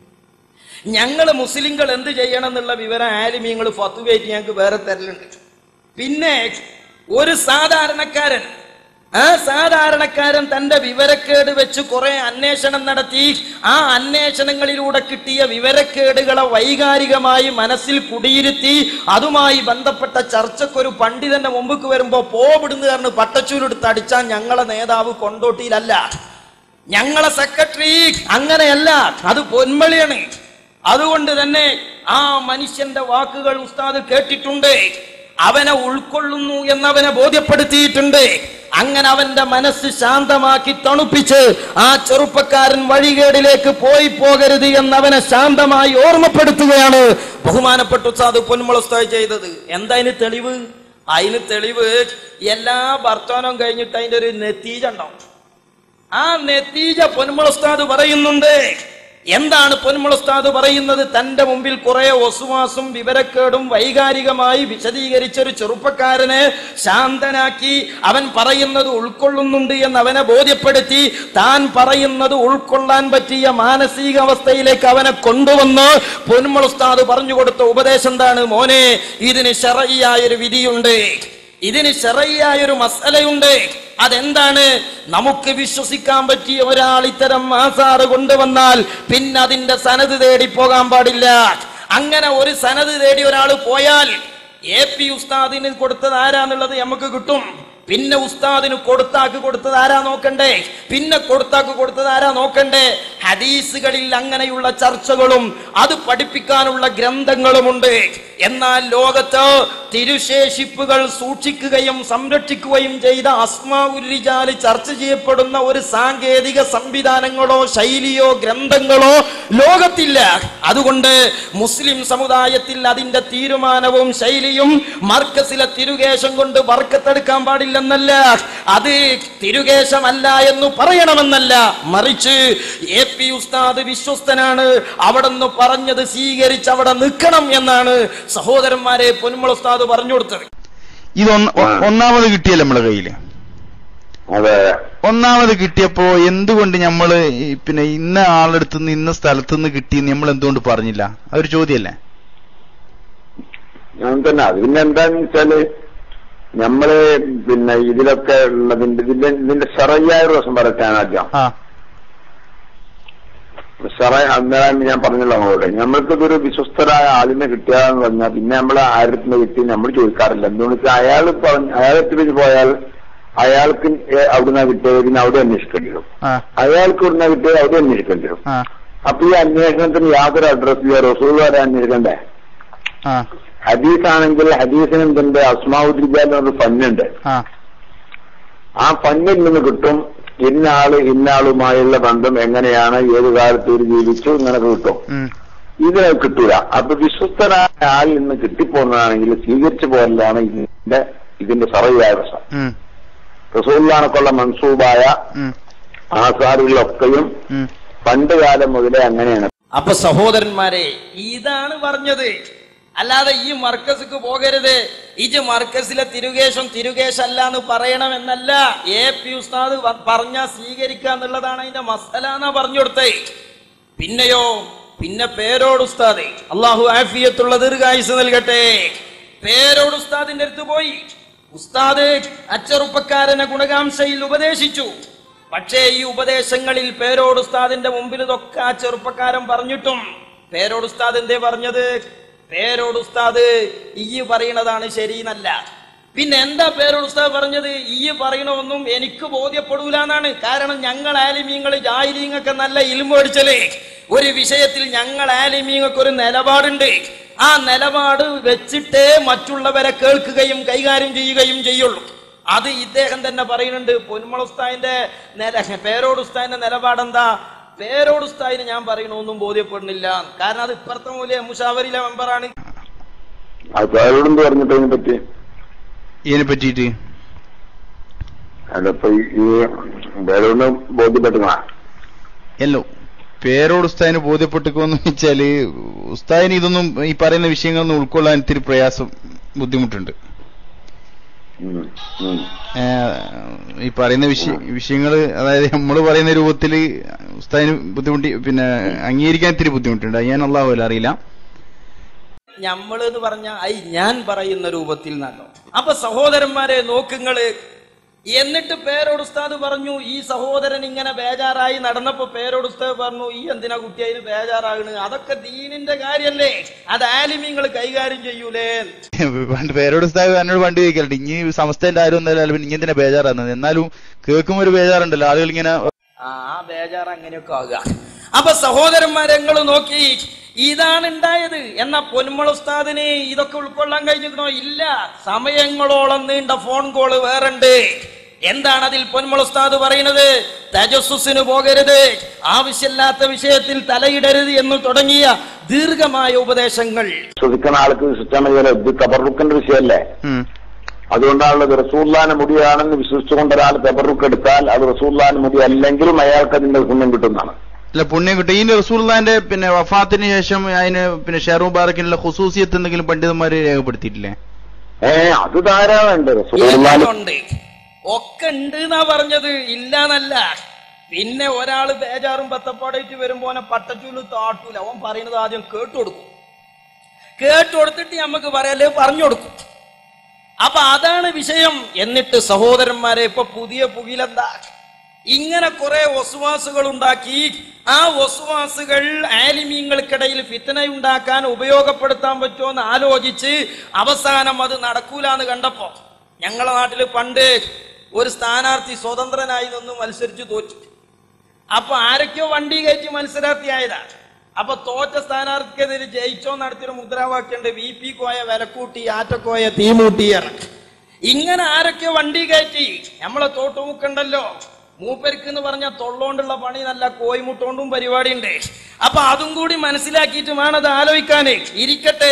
ഞങ്ങൾ മുസ്ലിങ്ങൾ എന്ത് ചെയ്യണം എന്നുള്ള വിവരം ആലിമീങ്ങൾ ഫത്തുവായിട്ട് ഞങ്ങൾക്ക് വേറെ തരലുണ്ട് പിന്നെ ഒരു സാധാരണക്കാരൻ ആ സാധാരണക്കാരൻ തന്റെ വിവരക്കേട് വെച്ച് കുറെ അന്വേഷണം നടത്തി ആ അന്വേഷണങ്ങളിലൂടെ കിട്ടിയ വിവരക്കേടുകളെ വൈകാരികമായി മനസ്സിൽ കുടിയിരുത്തി അതുമായി ബന്ധപ്പെട്ട ചർച്ചക്കൊരു പണ്ഡിതന്റെ മുമ്പ് വരുമ്പോ പോവിടുന്ന് കാരണം പട്ടച്ചൂരെടുത്ത് അടിച്ചാൽ ഞങ്ങളെ നേതാവ് കൊണ്ടോട്ടിയിലല്ല ഞങ്ങളെ സെക്രട്ടറി അങ്ങനെയല്ല അത് പൊന്മളിയാണ് അതുകൊണ്ട് തന്നെ ആ മനുഷ്യന്റെ വാക്കുകൾ ഉസ്താദ് കേട്ടിട്ടുണ്ട് അവനെ ഉൾക്കൊള്ളുന്നു എന്നവനെ ബോധ്യപ്പെടുത്തിയിട്ടുണ്ട് അങ്ങനെ അവന്റെ മനസ്സ് ശാന്തമാക്കി തണുപ്പിച്ച് ആ ചെറുപ്പക്കാരൻ വഴികേടിലേക്ക് പോയി പോകരുത് എന്നവനെ ശാന്തമായി ഓർമ്മപ്പെടുത്തുകയാണ് ബഹുമാനപ്പെട്ട ഉസ്താദ് പൊന്മുളസ്താദ് ചെയ്തത് എന്താ അതിന് തെളിവ് അതിന് തെളിവ് എല്ലാ ഭർത്താനം കഴിഞ്ഞിട്ട് അതിന്റെ ഒരു നെത്തീജ ഉണ്ടാവും ആ നെത്തീജ പൊന്മുളസ്താദ് പറയുന്നുണ്ട് എന്താണ് പൊന്മുളസ്താദ് പറയുന്നത് തന്റെ മുമ്പിൽ കുറെ ഒസുവാസും വിവരക്കേടും വൈകാരികമായി വിശദീകരിച്ച ഒരു ചെറുപ്പക്കാരനെ ശാന്തനാക്കി അവൻ പറയുന്നത് ഉൾക്കൊള്ളുന്നുണ്ട് എന്ന് അവനെ ബോധ്യപ്പെടുത്തി താൻ പറയുന്നത് ഉൾക്കൊള്ളാൻ പറ്റിയ മാനസികാവസ്ഥയിലേക്ക് അവനെ കൊണ്ടുവന്ന് പൊന്മുളസ്താദ് പറഞ്ഞു കൊടുത്ത ഉപദേശം എന്താണ് മോനെ ഇതിന് ശറയ്യായൊരു വിധിയുണ്ട് ഇതിന് ചെറിയായൊരു മസലയുണ്ട് അതെന്താണ് നമുക്ക് വിശ്വസിക്കാൻ പറ്റിയ ഒരാൾ ഇത്തരം ആസാറ് കൊണ്ടുവന്നാൽ പിന്നെ അതിന്റെ സനത് തേടി പോകാൻ പാടില്ല അങ്ങനെ ഒരു സനത് തേടി ഒരാൾ പോയാൽ എ പി ഉസ്താദിന് കൊടുത്തത് ആരാന്നുള്ളത് നമുക്ക് കിട്ടും പിന്നെ ഉസ്താദിന് കൊടുത്താക്ക് കൊടുത്തത് ആരാ നോക്കണ്ടേ പിന്നെ കൊടുത്താക്ക് കൊടുത്തത് ആരാ നോക്കണ്ടേ ഹദീസുകളിൽ അങ്ങനെയുള്ള ചർച്ചകളും അത് പഠിപ്പിക്കാനുള്ള ഗ്രന്ഥങ്ങളുമുണ്ട് എന്നാൽ ലോകത്ത് തിരുശേഷിപ്പുകൾ സൂക്ഷിക്കുകയും സംരക്ഷിക്കുകയും ചെയ്ത അസ്മാഉരിജാല് ചർച്ച ചെയ്യപ്പെടുന്ന ഒരു സാങ്കേതിക സംവിധാനങ്ങളോ ശൈലിയോ ഗ്രന്ഥങ്ങളോ ലോകത്തില്ല അതുകൊണ്ട് മുസ്ലിം സമുദായത്തിൽ അതിന്റെ തീരുമാനവും ശൈലിയും മർക്കസിലെ തിരുകേശം കൊണ്ട് വർക്കത്തെടുക്കാൻ പാടില്ലെന്നല്ല അത് തിരുകേശമല്ല എന്ന് പറയണമെന്നല്ല മറിച്ച് എ പി ഉസ്താദ് വിശ്വസ്തനാണ് അവിടുന്ന് പറഞ്ഞത് സ്വീകരിച്ച് അവിടെ നിൽക്കണം എന്നാണ് സഹോദരന്മാരെ പൊന്മുള ഉസ്താദ് പറഞ്ഞു കൊടുത്തത് ഇത് ഒന്ന്- ഒ- ഒന്നാമത് കിട്ടിയല്ലോ നമ്മളെ കയ്യില് അതെ ഒന്നാമത് കിട്ടിയപ്പോ എന്തുകൊണ്ട് നമ്മള് ഈ പിന്നെ ഇന്ന ആളെടുത്ത് നിന്ന് ഇന്ന സ്ഥലത്ത് നിന്ന് കിട്ടിയെന്ന് നമ്മൾ എന്തുകൊണ്ട് പറഞ്ഞില്ല അതൊരു ചോദ്യമല്ലേ ഞാൻ തന്നെ അത് പിന്നെ എന്താന്ന് വെച്ചാല് നമ്മള് പിന്നെ ഇതിലൊക്കെ ഉള്ളതിന്റെ ഇതിന്റെ ഇതിന്റെ ഷറയ്യായ ഒരു വശം പറക്കാൻ ആദ്യം ആ ഷറ അന്നേരം ഞാൻ പറഞ്ഞല്ലോ നമ്മളോട് നമ്മൾക്ക് ഒരു വിശ്വസ്തരായ ആളിനെ കിട്ടിയാന്ന് പറഞ്ഞാൽ പിന്നെ നമ്മൾ ആയിരത്തിന് കിട്ടി നമ്മൾ ചോദിക്കാറില്ല എന്തുകൊണ്ട് വെച്ചാൽ അയാൾ പറഞ്ഞ അയാളെത്തി വെച്ച് പോയാൽ അയാൾക്ക് ഏ- അവിടുന്ന് കിട്ടിയത് പിന്നെ അവിടെ അന്വേഷിക്കേണ്ടി വരും ആ അയാൾക്ക് ഇവിടുന്ന് കിട്ടിയത് അവിടെ അന്വേഷിക്കേണ്ടി വരും ആ അപ്പൊ ഈ അന്വേഷണത്തിന് യാതൊരു അഡ്രസ് റസൂൾ വരെ അന്വേഷിക്കണ്ടേ ആ ഹദീസ് ആണെങ്കിൽ ഹദീസിന് എന്തുണ്ട് അസ്മാവുദ്രിജാൽ എന്നൊരു ഫന്നുണ്ട് ആ ആ ഫന്നിൽ നിന്ന് കിട്ടും ഇന്ന ആള് ഇന്ന ആളുമായുള്ള ബന്ധം എങ്ങനെയാണ് ഏത് കാലത്ത് ഇവർ ജീവിച്ചു ഇങ്ങനെ കിട്ടും ഉം ഇതിനെ കിട്ടൂല അപ്പൊ വിശ്വസ്തനായ ആളിൽ നിന്ന് കിട്ടിപ്പോകുന്നതാണെങ്കിൽ സ്വീകരിച്ചു പോകലാണ് ഇതിന്റെ ഇതിന്റെ സർവ്വ വശം ഉം റസൂല്ലാനൊക്കെയുള്ള മൻസൂബായ ഉം ആസാറുകളൊക്കെയും ഉം പണ്ട് കാലം മുതലേ അങ്ങനെയാണ് അപ്പൊ സഹോദരന്മാരെ ഇതാണ് പറഞ്ഞത് അല്ലാതെ ഈ മർക്കസിക്ക് പോകരുത് ഇജ് മർക്കസിലെ തിരുകേശം തിരുകേശല്ല എന്ന് പറയണമെന്നല്ല എ പി ഉസ്താദ് വ- പറഞ്ഞ സ്വീകരിക്കുക എന്നുള്ളതാണ് അതിന്റെ മസല എന്നാ പറഞ്ഞു കൊടുത്തേ പിന്നെയോ പിന്നെ പേരോട് ഉസ്താദ് അള്ളാഹു ആഫിയത്തുള്ള ദീർഘായുസ് നൽകട്ടെ പേരോട് ഉസ്താദിന്റെ അടുത്ത് പോയി ഉസ്താദ് അച്ചറുപ്പക്കാരനെ ഗുണകാംക്ഷയിൽ ഉപദേശിച്ചു പക്ഷേ ഈ ഉപദേശങ്ങളിൽ പേരോട് ഉസ്താദിന്റെ മുമ്പിൽ ഇതൊക്കെ ആ ചെറുപ്പക്കാരൻ പറഞ്ഞിട്ടും പേരോട് ഉസ്താദ് എന്തേ പറഞ്ഞത് പേരോട് ഉസ്താദ് ഈ പറയണതാണ് ശരിയെന്നല്ല പിന്നെ എന്താ പേരോട് ഉസ്താദ് പറഞ്ഞത് ഈ പറയണമൊന്നും എനിക്ക് ബോധ്യപ്പെടൂല എന്നാണ് കാരണം ഞങ്ങൾ ആലിമീങ്ങൾ ജാഹിലീങ്ങൊക്കെ നല്ല ഇൽമ പഠിച്ചല്ലേ ഒരു വിഷയത്തിൽ ഞങ്ങൾ ആലിമീങ്ങൾക്ക് ഒരു നിലപാടുണ്ട് ആ നിലപാട് വെച്ചിട്ടേ മറ്റുള്ളവരെ കേൾക്കുകയും കൈകാര്യം ചെയ്യുകയും ചെയ്യുള്ളൂ അത് ഇദ്ദേഹം തന്നെ പറയുന്നുണ്ട് പൊന്മള ഉസ്താദിന്റെ നില പേരോട് ഉസ്താദിന്റെ നിലപാടെന്താ പേരോട് ഉസ്താദിന് ഞാൻ പറയണൊന്നും ബോധ്യപ്പെടുന്നില്ല കാരണം അത് ഇപ്പുറത്തെ മൂല്യ മുഷാവരിയിലെ മെമ്പറാണ് അത് പേരോടെന്ത് പറഞ്ഞിട്ട് അതിനെ പറ്റി ഇതിനെ പറ്റിയിട്ട് അതിപ്പോ ഈ ഈ പേരോടിന് ബോധ്യപ്പെട്ടുക എല്ലോ പേരോട് ഉസ്താദിന് ബോധ്യപ്പെട്ടിക്കോന്ന് വെച്ചാല് ഉസ്താദിന് ഇതൊന്നും ഈ പറയുന്ന വിഷയങ്ങളൊന്നും ഉൾക്കൊള്ളാൻ ഇത്തിരി പ്രയാസം ബുദ്ധിമുട്ടുണ്ട് ഉം, ഉം. ഏഹ് ഈ പറയുന്ന വിഷയ വിഷയങ്ങൾ അതായത് നമ്മൾ പറയുന്ന രൂപത്തിൽ ഉസ്താദിന് ബുദ്ധിമുട്ടി പിന്നെ അംഗീകരിക്കാൻ ഇത്തിരി ബുദ്ധിമുട്ടുണ്ട് അത് ഞാൻ അള്ളാഹുല അറിയില്ല ഞമ്മള് എന്ന് പറഞ്ഞ ഐ ഞാൻ പറയുന്ന രൂപത്തിൽ നല്ലോ അപ്പൊ സഹോദരന്മാരെ നോക്കുങ്ങള് എന്നിട്ട് പേരോട് ഉസ്താദ് പറഞ്ഞു ഈ സഹോദരൻ ഇങ്ങനെ ബേജാറായി നടന്നപ്പോ പേരോട് ഉസ്താദ് പറഞ്ഞു ഈ എന്തിനാ കുട്ടി അതിന് ബേജാറാകണ് അതൊക്കെ ദീനിന്റെ കാര്യല്ലേ അത് ആലിമ്യങ്ങൾ കൈകാര്യം ചെയ്യൂലേ പണ്ട് പേരോട് ഉസ്താദ് എന്നോട് പണ്ട് ചോദിക്കലുണ്ട് ഇനി സമസ്തന്റെ ആരും ഒന്നല്ല പിന്നെ ഇനി എന്തിനാ ബേജാറാകുന്നത് എന്നാലും കേൾക്കുമ്പോൾ ഒരു ബേജാറുണ്ടല്ലോ ആളുകൾ ഇങ്ങനെ ആ ബേജാർ അങ്ങനെയൊക്കെ ആകുക അപ്പൊ സഹോദരന്മാരെ നിങ്ങൾ നോക്കി ഇതാണ് ഉണ്ടായത് എന്നാ പൊന്മുള ഉസ്താദിന് ഇതൊക്കെ ഉൾക്കൊള്ളാൻ കഴിഞ്ഞിരുന്നോ ഇല്ല സമയങ്ങളോളം നീണ്ട ഫോൺ കോള് വേറുണ്ട് എന്താണ് അതിൽ പൊന്മുള ഉസ്താദ് പറയുന്നത് തജസ്സുസിന് പോകരുത് ആവശ്യമില്ലാത്ത വിഷയത്തിൽ തലയിടരുത് എന്ന് തുടങ്ങിയ ദീർഘമായ ഉപദേശങ്ങൾ വിശ്വസിക്കുന്ന ആൾക്ക് വിശ്വസിച്ചാൽ മതിയല്ലോ ഇത് തബറുക്കിന്റെ വിഷയമല്ലേ ഉം. അതുകൊണ്ടാണുള്ളത് റസൂല്ലാന്റെ മുടിയാണെന്ന് വിശ്വസിച്ചുകൊണ്ട് ഒരാൾ തബറുക്ക് എടുത്താൽ അത് റസൂല്ലാന്റെ മുടി അല്ലെങ്കിലും അയാൾക്ക് അതിന്റെ പുണ്യം കിട്ടുന്നതാണ് അല്ല പുണ്യം കിട്ടും ഈ റസൂൽദാന്റെ പിന്നെ വഫാത്തിന് ശേഷം അതിന് പിന്നെ ഷെയർ മുബാറക്കിനുള്ള ഖുസൂസിയത്ത് എന്തെങ്കിലും പണ്ഡിതന്മാര് രേഖപ്പെടുത്തിയിട്ടില്ലേ ഏ അത് ധാരാളമുണ്ട് റസൂല്ലാന്റെ ഉണ്ട് ഒക്കെ ഉണ്ട് എന്നാ പറഞ്ഞത് ഇല്ലാന്നല്ല പിന്നെ ഒരാള് ബേജാറും ബത്തപ്പാടായിട്ട് വരുമ്പോ ഓനെ പട്ടച്ചൂല് താട്ടൂല അവൻ പറയുന്നത് ആദ്യം കേട്ടു കൊടുക്കും കേട്ടു കൊടുത്തിട്ട് നമുക്ക് പറയാല്ലേ പറഞ്ഞു കൊടുക്കും അപ്പൊ അതാണ് വിഷയം എന്നിട്ട് സഹോദരന്മാരെ ഇപ്പൊ പുതിയ പുകിലെന്താ ഇങ്ങനെ കുറെ ഒസുവാസുകൾ ഉണ്ടാക്കി ആ ഒസുവാസുകൾ ആലിമീങ്ങൾക്കിടയിൽ ഫിത്തനയുണ്ടാക്കാൻ ഉപയോഗപ്പെടുത്താൻ പറ്റുമോ എന്ന് ആലോചിച്ച് അവസാനം അത് നടക്കൂല എന്ന് കണ്ടപ്പോ ഞങ്ങളെ നാട്ടിൽ പണ്ട് ഒരു സ്ഥാനാർത്ഥി സ്വതന്ത്രനായി നിന്ന് മത്സരിച്ചു തോറ്റു അപ്പൊ ആരൊക്കെയോ വണ്ടി കയറ്റി മത്സരാർത്ഥിയായതാ അപ്പൊ തോറ്റ സ്ഥാനാർത്ഥിക്കെതിരെ ജയിച്ചോ നടത്തിയൊരു മുദ്രാവാക്യമുണ്ട് വി പി കോയ വിലക്കൂട്ടി ആറ്റക്കോയ തീമൂട്ടിയാണ് ഇങ്ങനെ ആരൊക്കെയോ വണ്ടി കയറ്റി നമ്മളെ തോട്ടുമുക്കുണ്ടല്ലോ മൂപ്പർക്ക് എന്ന് പറഞ്ഞ തൊള്ളോണ്ടുള്ള പണി നല്ല കോയിമുട്ടോണ്ടും പരിപാടി ഉണ്ട് അപ്പൊ അതും കൂടി മനസ്സിലാക്കിയിട്ട് വേണം അത് ആലോചിക്കാന് ഇരിക്കട്ടെ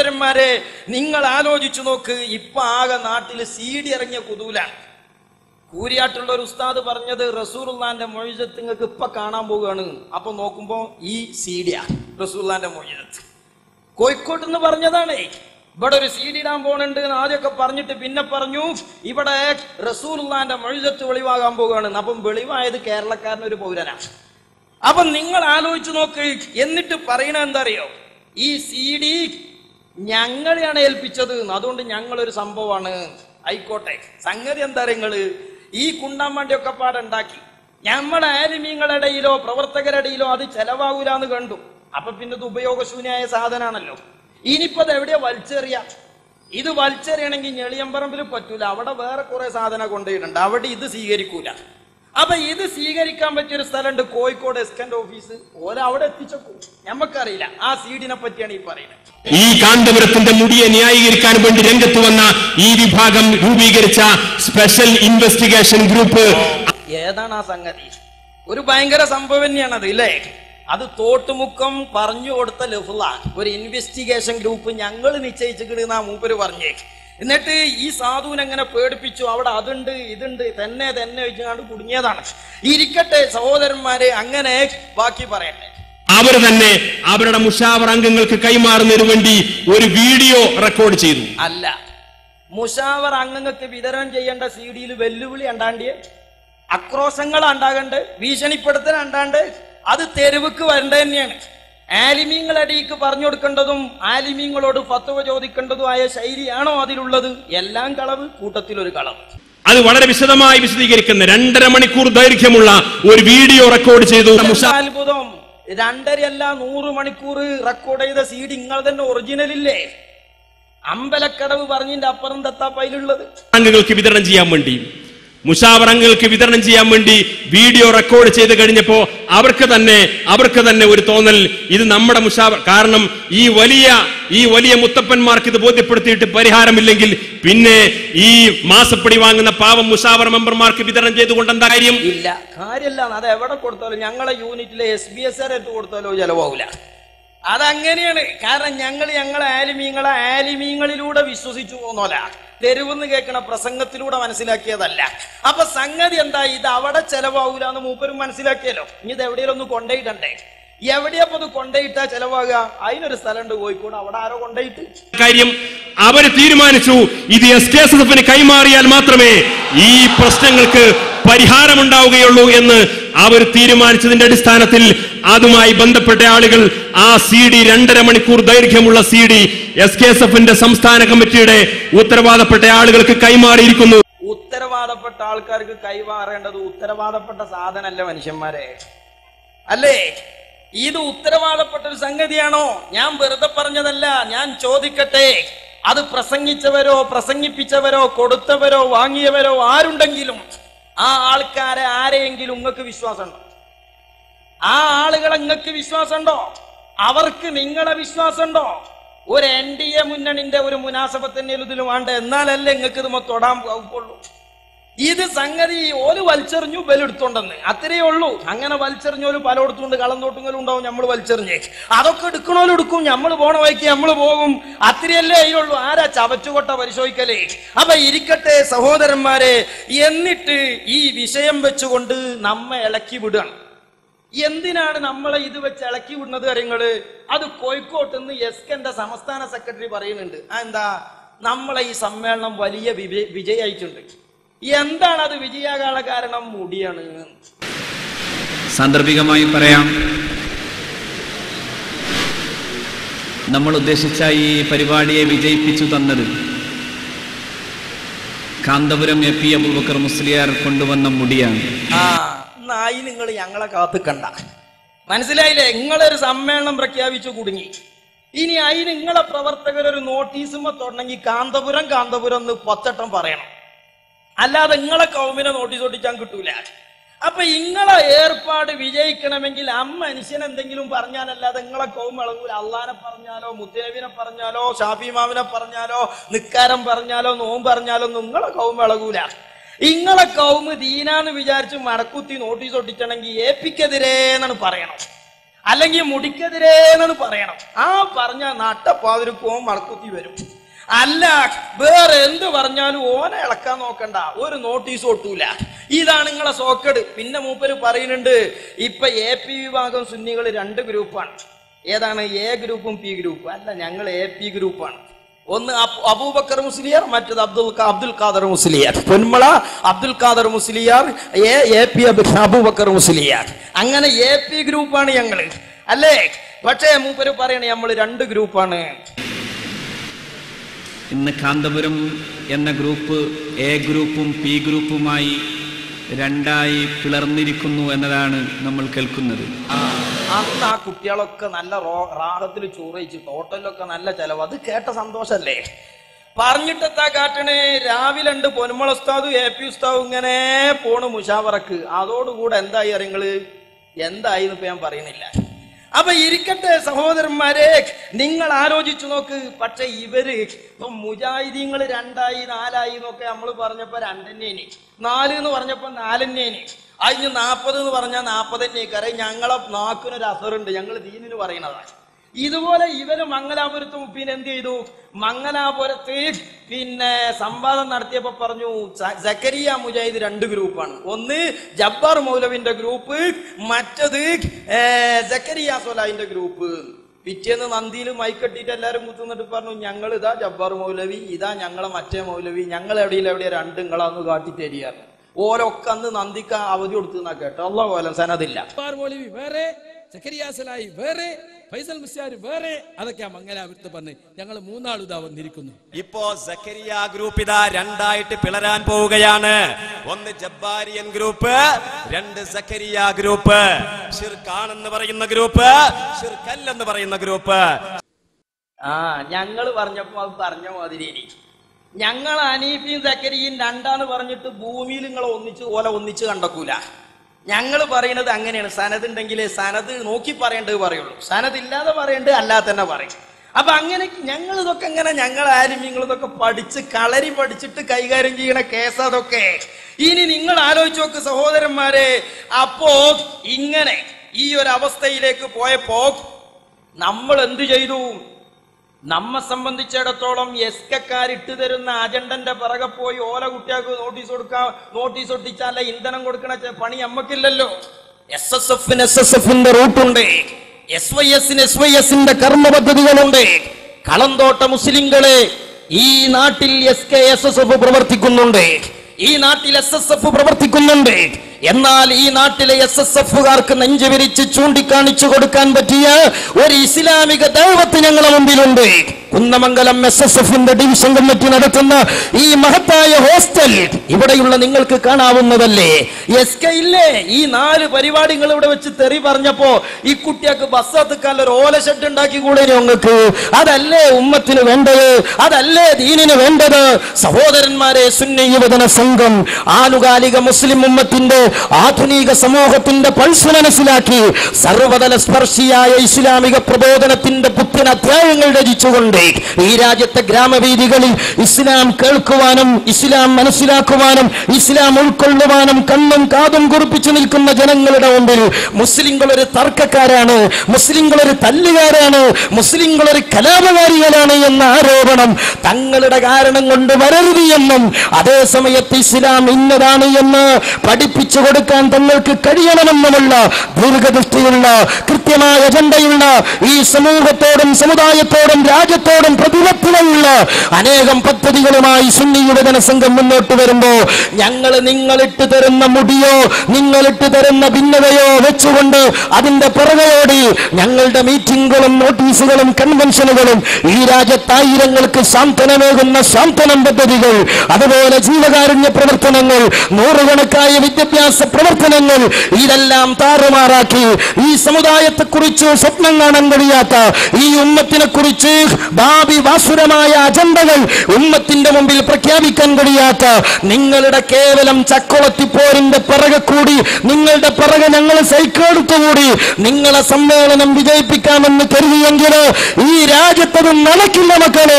സഹോദരന്മാരെ നിങ്ങൾ ആലോചിച്ചു നോക്ക് ഇപ്പൊ ആകെ നാട്ടിൽ സീഡി ഇറങ്ങിയ കുതൂലാണ് കൂരിയാട്ടുള്ള ഒരു ഉസ്താദ് പറഞ്ഞത് റസൂറുല്ലാന്റെ മൊഴിജത്ത് നിങ്ങൾക്ക് ഇപ്പൊ കാണാൻ പോവുകയാണ് അപ്പൊ നോക്കുമ്പോ ഈ സീഡിയ റസൂറുല്ലാന്റെ മൊഴിജത്ത് കോഴിക്കോട്ട് നിന്ന് പറഞ്ഞതാണ് ഇവിടെ ഒരു സീഡ് ഇടാൻ പോണുണ്ട് എന്ന് ആദ്യമൊക്കെ പറഞ്ഞിട്ട് പിന്നെ പറഞ്ഞു ഇവിടെ റസൂലുള്ളാന്റെ മൊഴിജത്ത് വെളിവാകാൻ പോവുകയാണ് അപ്പം വെളിവായത് കേരളക്കാരൻ ഒരു പൗരനാണ് അപ്പൊ നിങ്ങൾ ആലോചിച്ച് നോക്ക് എന്നിട്ട് പറയണ എന്താ അറിയോ ഈ സി ഡി ഞങ്ങളെയാണ് ഏൽപ്പിച്ചത് എന്ന്. അതുകൊണ്ട് ഞങ്ങളൊരു സംഭവമാണ് ആയിക്കോട്ടെ സംഗതി എന്താ നിങ്ങള് ഈ കുണ്ടാമ്പണ്ടിയൊക്കെ പാടുണ്ടാക്കി ഞമ്മടെ ആലിമീങ്ങളുടെ ഇടയിലോ പ്രവർത്തകരുടെ ഇടയിലോ അത് ചെലവാകൂലെന്ന് കണ്ടു അപ്പൊ പിന്നെ ഇത് ഉപയോഗശൂന്യായ സാധനാണല്ലോ ഇനിയിപ്പോ അത് എവിടെയാ വലിച്ചെറിയ ഇത് വലിച്ചെറിയണമെങ്കിൽ ഞെളിയമ്പറമ്പിൽ പറ്റൂല അവിടെ വേറെ കുറെ സാധനം കൊണ്ടുപോയിട്ടുണ്ട് അവിടെ ഇത് സ്വീകരിക്കൂല അപ്പൊ ഇത് സ്വീകരിക്കാൻ പറ്റിയ ഒരു സ്ഥലമുണ്ട് കോഴിക്കോട് എസ്കന്റ് ഓഫീസ് ഓല അവിടെ എത്തിച്ചേക്കും ഞമ്മക്കറിയില്ല ആ സീഡിനെ പറ്റിയാണ് ഈ പറയുന്നത് ഈ കാന്തപുരത്തിന്റെ മുടിയെ ന്യായീകരിക്കാൻ വേണ്ടി രംഗത്ത് വന്ന ഈ വിഭാഗം രൂപീകരിച്ച സ്പെഷ്യൽ ഇൻവെസ്റ്റിഗേഷൻ ഗ്രൂപ്പ് ഏതാണ് ആ സംഗതി ഒരു ഭയങ്കര സംഭവം തന്നെയാണത് ഇല്ലേ അത് തോട്ടുമുക്കം പറഞ്ഞു കൊടുത്ത ലഫുള്ള ഒരു ഇൻവെസ്റ്റിഗേഷൻ ഗ്രൂപ്പ് ഞങ്ങൾ നിശ്ചയിച്ചിട്ട് മൂപ്പര് പറഞ്ഞേ എന്നിട്ട് ഈ സാധുവിനെ എങ്ങനെ പേടിപ്പിച്ചു അവിടെ അതുണ്ട് ഇതുണ്ട് തന്നെ തന്നെ വെച്ചുകൊണ്ട് കുടുങ്ങിയതാണ് ഇരിക്കട്ടെ സഹോദരന്മാരെ അങ്ങനെ ബാക്കി പറയട്ടെ അവർ തന്നെ അവരുടെ മുഷാവർ അംഗങ്ങൾക്ക് കൈമാറുന്നതിന് വേണ്ടി ഒരു വീഡിയോ റെക്കോർഡ് ചെയ്തു അല്ല മുഷാവർ അംഗങ്ങൾക്ക് വിതരണം ചെയ്യേണ്ട സി ഡിയിൽ വെല്ലുവിളി ഉണ്ടാണ്ടിയേ അക്രോശങ്ങൾ ഉണ്ടാകണ്ട് ഭീഷണിപ്പെടുത്തൽ ഉണ്ടാണ്ട് അത് തെരുവുക്ക് വരേണ്ട തന്നെയാണ് ആലിമീങ്ങളടിക്ക് പറഞ്ഞു കൊടുക്കേണ്ടതും ആലിമീങ്ങളോട് ഫത്വ ചോദിക്കേണ്ടതുമായ ശൈലിയാണോ അതിലുള്ളത് എല്ലാം കളവ് കൂട്ടത്തിലൊരു കളവ് അത് വളരെ വിശദമായി വിശദീകരിക്കുന്ന രണ്ടര മണിക്കൂർ ദൈർഘ്യമുള്ള ഒരു വീഡിയോ റെക്കോർഡ് ചെയ്തു മുഷാ അത്ഭുതം രണ്ടരയല്ല നൂറ് മണിക്കൂർ റെക്കോർഡ് ചെയ്ത സി ഡി നിങ്ങൾ തന്നെ ഒറിജിനൽ ഇല്ലേ അമ്പലക്കടവ് പറഞ്ഞതിന്റെ അപ്പുറം തത്താപ്പയിലുള്ളത് അംഗങ്ങൾക്ക് വിതരണം ചെയ്യാൻ വേണ്ടി മുഷാവർ അംഗങ്ങൾക്ക് വിതരണം ചെയ്യാൻ വേണ്ടി വീഡിയോ റെക്കോർഡ് ചെയ്ത് കഴിഞ്ഞപ്പോ അവർക്ക് തന്നെ അവർക്ക് തന്നെ ഒരു തോന്നൽ ഇത് നമ്മുടെ മുഷാവർ കാരണം ഈ വലിയ ഈ വലിയ മുത്തപ്പന്മാർക്ക് ഇത് ബോധ്യപ്പെടുത്തിയിട്ട് പരിഹാരമില്ലെങ്കിൽ പിന്നെ ഈ മാസപ്പടി വാങ്ങുന്ന പാവം മുഷാവർ മെമ്പർമാർക്ക് വിതരണം ചെയ്തുകൊണ്ട് എന്താ കാര്യം ഇല്ല കാര്യല്ല അത് എവിടെ കൊടുത്താലും ഞങ്ങളെ യൂണിറ്റിലെ എസ് ബി എസ് എടുത്ത് കൊടുത്താലോ ചെലവാകൂല അതങ്ങനെയാണ് കാരണം ഞങ്ങൾ ഞങ്ങളെ ആലിമീങ്ങളെ ആലിമീങ്ങളിലൂടെ വിശ്വസിച്ചു പോന്നോല തെരുവെന്ന് കേൾക്കണ പ്രസംഗത്തിലൂടെ മനസ്സിലാക്കിയതല്ല അപ്പൊ സംഗതി എന്താ ഇത് അവിടെ ചെലവാകൂല എന്ന് മൂപ്പരും മനസ്സിലാക്കിയല്ലോ ഇനി ഇത് എവിടെയെങ്കിലും ഒന്ന് കൊണ്ടുപോയിട്ടണ്ടേ എവിടെയപ്പോ ഇത് കൊണ്ടുപോയിട്ടാ ചെലവാകുക അതിനൊരു സ്ഥലമുണ്ട് കോഴിക്കോട് അവിടെ ആരോ കൊണ്ടുപോയിട്ട് കാര്യം അവര് തീരുമാനിച്ചു ഇത് എസ് കെ എസ് എഫിന് കൈമാറിയാൽ മാത്രമേ ഈ പ്രശ്നങ്ങൾക്ക് പരിഹാരമുണ്ടാവുകയുള്ളൂ എന്ന് അവർ തീരുമാനിച്ചതിന്റെ അടിസ്ഥാനത്തിൽ അതുമായി ബന്ധപ്പെട്ട ആളുകൾ ആ സി ഡി രണ്ടര മണിക്കൂർ ദൈർഘ്യമുള്ള C D S K S എഫിന്റെ സംസ്ഥാന കമ്മിറ്റിയുടെ ഉത്തരവാദപ്പെട്ട ആളുകൾക്ക് കൈമാറിയിരിക്കുന്നു ഉത്തരവാദപ്പെട്ട ആൾക്കാർക്ക് കൈമാറേണ്ടത് ഉത്തരവാദപ്പെട്ട സാധനല്ല മനുഷ്യന്മാരെ അല്ലേ ഇത് ഉത്തരവാദപ്പെട്ട ഒരു സംഗതിയാണോ ഞാൻ വെറുതെ പറഞ്ഞതല്ല ഞാൻ ചോദിക്കട്ടെ അത് പ്രസംഗിച്ചവരോ പ്രസംഗിപ്പിച്ചവരോ കൊടുത്തവരോ വാങ്ങിയവരോ ആരുണ്ടെങ്കിലും ആ ആൾക്കാരെ ആരെയെങ്കിലും നിങ്ങൾക്ക് വിശ്വാസമുണ്ടോ ആ ആളുകളെ നിങ്ങൾക്ക് വിശ്വാസമുണ്ടോ അവർക്ക് നിങ്ങളെ വിശ്വാസമുണ്ടോ ഒരു എൻ ഡി എ മുന്നണിന്റെ ഒരു മുനാസഭത്തിന്റെ ഇതിലും വേണ്ട എന്നാലല്ലേ നിങ്ങൾക്ക് ഇത് തൊടാൻ പോകുള്ളൂ ഇത് സംഗതി ഓല് വലിച്ചെറിഞ്ഞു ബലെടുത്തോണ്ടെന്ന് അത്രയേ ഉള്ളൂ അങ്ങനെ വലിച്ചെറിഞ്ഞോല് പലയിടത്തുണ്ട് കളം തോട്ടുങ്ങളും ഉണ്ടാവും നമ്മൾ വലിച്ചെറിഞ്ഞേ അതൊക്കെ എടുക്കണോലും എടുക്കും നമ്മൾ പോണ വഴിക്ക് നമ്മൾ പോകും അത്രയല്ലേ അതിലുള്ളൂ ആരാ ചവറ്റുകൊട്ട പരിശോധിക്കലേ അപ്പൊ ഇരിക്കട്ടെ സഹോദരന്മാരെ എന്നിട്ട് ഈ വിഷയം വെച്ചുകൊണ്ട് നമ്മെ ഇളക്കി വിടുകയാണ് എന്തിനാണ് നമ്മളെ ഇത് വെച്ച് ഇളക്കി വിടുന്നത് കാര്യങ്ങള് അത് കോഴിക്കോട്ട് നിന്ന് എസ് കെന്റെ സംസ്ഥാന സെക്രട്ടറി പറയുന്നുണ്ട് ആ എന്താ നമ്മളെ ഈ സമ്മേളനം വലിയ വിജയ- വിജയായിട്ടുണ്ട് എന്താണ് അത് വിജയാകാനുള്ള കാരണം മുടിയാണ് സാന്ദർഭികമായി പറയാം നമ്മൾ ഉദ്ദേശിച്ച ഈ പരിപാടിയെ വിജയിപ്പിച്ചു തന്നത് കാന്തപുരം എ പി അബൂബക്കർ മുസ്ലിയാർ കൊണ്ടുവന്ന മുടിയാണ് ആ നായി നിങ്ങൾ ഞങ്ങളെ കാത്ത് കണ്ട മനസ്സിലായില്ലേ നിങ്ങളൊരു സമ്മേളനം പ്രഖ്യാപിച്ചു കുടുങ്ങി ഇനി അതിന് നിങ്ങളെ പ്രവർത്തകർ ഒരു നോട്ടീസുമ്പോ തുടങ്ങി കാന്തപുരം കാന്തപുരം എന്ന് പത്തട്ടം പറയണം അല്ലാതെ നിങ്ങളെ കൗമിനെ നോട്ടീസ് ഒട്ടിക്കാൻ കിട്ടൂല അപ്പൊ ഇങ്ങളെ ഏർപ്പാട് വിജയിക്കണമെങ്കിൽ ആ മനുഷ്യൻ എന്തെങ്കിലും പറഞ്ഞാലല്ലാതെ നിങ്ങളെ കൗമ ഇളകൂല അള്ളാനെ പറഞ്ഞാലോ മുത്തേബിനെ പറഞ്ഞാലോ ഷാഫി മാമിനെ പറഞ്ഞാലോ നിക്കാരം പറഞ്ഞാലോ നോമ്പ് പറഞ്ഞാലോ നിങ്ങളെ കൗമ ഇളകൂല ഇങ്ങളെ കൗമ് ദീനാന്ന് വിചാരിച്ച് മടക്കുത്തി നോട്ടീസ് ഒട്ടിച്ചണമെങ്കിൽ ഏപ്പിക്കെതിരേ എന്നാണ് പറയണം അല്ലെങ്കിൽ മുടിക്കെതിരേ എന്നാണ് പറയണം ആ പറഞ്ഞ നട്ടപ്പാതിരിക്കവും മടക്കുത്തി വരും അല്ല വേറെ എന്ത് പറഞ്ഞാലും ഓനെ ഇളക്കാൻ നോക്കണ്ട ഒരു നോട്ടീസ് ഒട്ടൂല ഇതാണ് നിങ്ങളെ സോക്കട് പിന്നെ മൂപ്പര് പറയുന്നുണ്ട് ഇപ്പൊ എ പി വിഭാഗം സുന്നികൾ രണ്ട് ഗ്രൂപ്പാണ് ഏതാണ് എ ഗ്രൂപ്പും പി ഗ്രൂപ്പും അല്ല ഞങ്ങൾ എ പി ഗ്രൂപ്പാണ് ഒന്ന് അബ്- അബൂബക്കർ മുസ്ലിയാർ മറ്റത് അബ്ദുൽ ക- Abdul Khader Musliyar Ponmala Abdul Khader Musliyar A A P അബ്- അബൂബക്കർ മുസ്ലിയാർ അങ്ങനെ എ പി ഗ്രൂപ്പാണ് ഞങ്ങള് അല്ലേ പക്ഷേ മൂപ്പര് പറയണേ നമ്മൾ രണ്ട് ഗ്രൂപ്പാണ് ഇന്ന് കാന്തപുരം എന്ന ഗ്രൂപ്പ് എ ഗ്രൂപ്പും പി ഗ്രൂപ്പുമായി രണ്ടായി പിളർന്നിരിക്കുന്നു എന്നതാണ് നമ്മൾ കേൾക്കുന്നത് അന്ന് ആ കുട്ടികളൊക്കെ നല്ല റോ- റാഹത്തിൽ ചോറയിച്ച് ഹോട്ടലിലൊക്കെ നല്ല ചെലവ് അത് കേട്ട സന്തോഷല്ലേ പറഞ്ഞിട്ടെത്താ കാട്ടണേ രാവിലെ ഉണ്ട് പൊന്മള ഉസ്താദും എ പി ഉസ്താദും ഇങ്ങനെ പോണ് മുഷാവറക്ക് അതോടുകൂടെ എന്തായി അറിയങ്ങള് എന്തായി ഇപ്പൊ ഞാൻ പറയുന്നില്ല അപ്പൊ ഇരിക്കട്ടെ സഹോദരന്മാരെ നിങ്ങൾ ആലോചിച്ചു നോക്ക് പക്ഷെ ഇവര് ഇപ്പൊ മുജാഹിദീങ്ങൾ രണ്ടായി നാലായി എന്നൊക്കെ നമ്മൾ പറഞ്ഞപ്പോ രണ്ടെന്നേനി നാല് എന്ന് പറഞ്ഞപ്പോ നാലെന്നേനി അതിന് നാൽപ്പത് എന്ന് പറഞ്ഞാൽ നാൽപ്പത് തന്നെക്കാരെ ഞങ്ങളെ നാക്കിനൊരു അസറുണ്ട് ഞങ്ങൾ ദീനിന് പറയുന്നതാണ് ഇതുപോലെ ഇവര് മംഗലാപുരത്ത് പിന്നെ എന്ത് ചെയ്തു മംഗലാപുരത്ത് പിന്നെ സംവാദം നടത്തിയപ്പോ പറഞ്ഞു സ- സക്കരിയ മുജാഹിദ് രണ്ട് ഗ്രൂപ്പാണ് ഒന്ന് ജബ്ബാർ മൗലവിന്റെ ഗ്രൂപ്പ് മറ്റത് ഏ, സക്കരിയ സൊലാഹിന്റെ ഗ്രൂപ്പ് പിറ്റേന്ന് നന്ദിയിൽ മൈക്കെട്ടിട്ട് എല്ലാരും കുത്തുന്നിട്ട് പറഞ്ഞു ഞങ്ങൾ ഇതാ ജബ്ബാർ മൗലവി ഇതാ ഞങ്ങളെ മറ്റേ മൗലവി ഞങ്ങൾ എവിടെയും എവിടെയാ രണ്ട് നിങ്ങളന്ന് കാട്ടിത്തരികയാണ് ഓലൊക്കെ അന്ന് നന്ദിക്ക് അവധി കൊടുത്തു എന്നാ കേട്ടോ അല്ല പോലെ സനതില്ല ജബ്ബാർ മൗലവി വേറെ സക്കരിയാസലായി വേറെ ഫൈസൽ മുസ്യാർ വേറെ അതൊക്കെയാ മംഗലാപുരത്ത് പറഞ്ഞ് ഞങ്ങൾ മൂന്നാൾ ഇതാ വന്നിരിക്കുന്നു ഇപ്പോ സക്കരിയ ഗ്രൂപ്പ് ഇതാ രണ്ടായിട്ട് പിളരാൻ പോവുകയാണ് ഒന്ന് ജബ്ബാരിയൻ ഗ്രൂപ്പ് രണ്ട് സക്കരിയ ഗ്രൂപ്പ് ഷിർഖാണെന്ന് പറയുന്ന ഗ്രൂപ്പ് ഷിർഖല്ലെന്ന് പറയുന്ന ഗ്രൂപ്പ് ആ ഞങ്ങൾ പറഞ്ഞപ്പോ അത് പറഞ്ഞ മാതിരി ഇനി ഞങ്ങൾ അനീഫിയും സക്കരിയും രണ്ടാന്ന് പറഞ്ഞിട്ട് ഭൂമിയിൽ നിങ്ങൾ ഒന്നിച്ച് ഓല ഒന്നിച്ച് കണ്ടക്കൂല ഞങ്ങൾ പറയുന്നത് അങ്ങനെയാണ് സനത് ഉണ്ടെങ്കിൽ സനത് നോക്കി പറയേണ്ടത് പറയുള്ളൂ സനത് ഇല്ലാതെ പറയേണ്ടത് അല്ലാതെ തന്നെ പറയും അപ്പൊ അങ്ങനെ ഞങ്ങൾ ഇതൊക്കെ ഇങ്ങനെ ഞങ്ങൾ ആരും നിങ്ങൾ ഇതൊക്കെ പഠിച്ച് കളരി പഠിച്ചിട്ട് കൈകാര്യം ചെയ്യണ കേസ് അതൊക്കെ ഇനി നിങ്ങൾ ആലോചിച്ച് നോക്ക് സഹോദരന്മാരെ അപ്പോ ഇങ്ങനെ ഈ ഒരു അവസ്ഥയിലേക്ക് പോയപ്പോ നമ്മൾ എന്ത് ചെയ്തു നമ്മെ സംബന്ധിച്ചിടത്തോളം എസ് കെക്കാരിട്ട് തരുന്ന അജണ്ടന്റെ പിറകെ പോയി ഓല കുട്ടികൾക്ക് നോട്ടീസ് കൊടുക്കാൻ നോട്ടീസ് ഒട്ടിച്ചാല ഇന്ധനം കൊടുക്കണ ചെ- പണി നമ്മക്കില്ലല്ലോ എസ് എസ് എഫിന് എസ് എസ് എഫിന്റെ റൂട്ടുണ്ട് എസ് വൈ എസിന് എസ് വൈ എസിന്റെ കർമ്മ പദ്ധതികളുണ്ട് കളന്തോട്ട മുസ്ലിങ്ങളെ ഈ നാട്ടിൽ S K S S F പ്രവർത്തിക്കുന്നുണ്ട് ഈ നാട്ടിൽ എസ് എസ് എഫ് പ്രവർത്തിക്കുന്നുണ്ട് എന്നാൽ ഈ നാട്ടിലെ എസ് എസ് എഫുകാർക്ക് നെഞ്ചു വിരിച്ച് ചൂണ്ടിക്കാണിച്ചു കൊടുക്കാൻ പറ്റിയ ഒരു ഇസ്ലാമിക ദൈവത്ത് ഞങ്ങളുടെ മുമ്പിലുണ്ട് കുന്നമംഗലം എസ് എസ് എഫിന്റെ ഡിവിഷൻ കമ്മിറ്റി നടത്തുന്ന ഈ മഹത്തായ ഹോസ്റ്റൽ ഇവിടെയുള്ള നിങ്ങൾക്ക് കാണാവുന്നതല്ലേ എസ് കെ ഇല്ലേ ഈ നാല് പരിപാടികൾ ഇവിടെ വെച്ച് തെറി പറഞ്ഞപ്പോ ഈ കുട്ടിയൊക്കെ ബസ് എത്തിക്കാൻ ഒരു ഓല ഷെഡ് ഉണ്ടാക്കി കൂടെ ഞങ്ങൾക്ക് അതല്ലേ ഉമ്മത്തിന് വേണ്ടത് അതല്ലേ ദീനിന് വേണ്ടത് സഹോദരന്മാരെ സുന്നി യുവജന സംഘം ആനുകാലിക മുസ്ലിം ഉമ്മത്തിന്റെ ആധുനിക സമൂഹത്തിന്റെ പൾസ് മനസ്സിലാക്കി സർവതല സ്പർശിയായ ഇസ്ലാമിക പ്രബോധനത്തിന്റെ പുത്തൻ അധ്യായങ്ങൾ രചിച്ചുകൊണ്ട് ഈ രാജ്യത്തെ ഗ്രാമവീതികളിൽ ഇസ്ലാം കേൾക്കുവാനും ഇസ്ലാം മനസ്സിലാക്കുവാനും ഇസ്ലാം ഉൾക്കൊള്ളുവാനും കണ്ണും കാതും കുറിപ്പിച്ചു നിൽക്കുന്ന ജനങ്ങളുടെ മുമ്പിൽ മുസ്ലിങ്ങൾ ഒരു തർക്കക്കാരാണ് മുസ്ലിങ്ങൾ ഒരു തല്ലുകാരാണ് മുസ്ലിങ്ങൾ ഒരു കലാപകാരികളാണ് എന്ന ആരോപണം തങ്ങളുടെ കാരണം കൊണ്ട് വരരുത് എന്നും അതേ സമയത്ത് ഇസ്ലാം ഇന്നതാണ് എന്ന് പഠിപ്പിച്ചു കൊടുക്കാൻ തങ്ങൾക്ക് കഴിയണമെന്നുമുള്ള ദീർഘദൃഷ്ടിയുള്ള കൃത്യമായ അജണ്ടയുള്ള ഈ സമൂഹത്തോടും സമുദായത്തോടും രാജ്യത്തോടും പ്രതിബദ്ധതയുള്ള അനേകം പദ്ധതികളുമായി സുന്നി യുവജന സംഘം മുന്നോട്ട് വരുമ്പോ ഞങ്ങൾ നിങ്ങളിട്ട് തരുന്ന മുടിയോ നിങ്ങളിട്ട് തരുന്ന ഭിന്നതയോ വെച്ചുകൊണ്ട് അതിന്റെ പിറകയോടി ഞങ്ങളുടെ മീറ്റിംഗുകളും നോട്ടീസുകളും കൺവെൻഷനുകളും ഈ രാജ്യത്തായിരങ്ങൾക്ക് സാന്ത്വനമേകുന്ന സാന്ത്വനം പദ്ധതികൾ അതുപോലെ ജീവകാരുണ്യ പ്രവർത്തനങ്ങൾ നൂറുകണക്കായ വിദ്യാഭ്യാസ പ്രവർത്തനങ്ങൾ ഇതെല്ലാം താറുമാറാക്കി ഈ സമുദായത്തെക്കുറിച്ച് സ്വപ്നം കാണാൻ കഴിയാത്ത ഈ ഉമ്മത്തിനെ കുറിച്ച് ഭാവി വാസുരമായ അജണ്ടകൾ ഉമ്മത്തിന്റെ മുമ്പിൽ പ്രഖ്യാപിക്കാൻ കഴിയാത്ത നിങ്ങളുടെ കേവലം ചക്കുളത്തിപ്പോരിന്റെ പിറകെ കൂടി നിങ്ങളുടെ പിറകെ ഞങ്ങൾ സൈക്കിളെടുത്തുകൂടി നിങ്ങളെ സമ്മേളനം വിജയിപ്പിക്കാമെന്ന് കരുതിയെങ്കിൽ ഈ രാജ്യത്തത് നടക്കില്ല മക്കളെ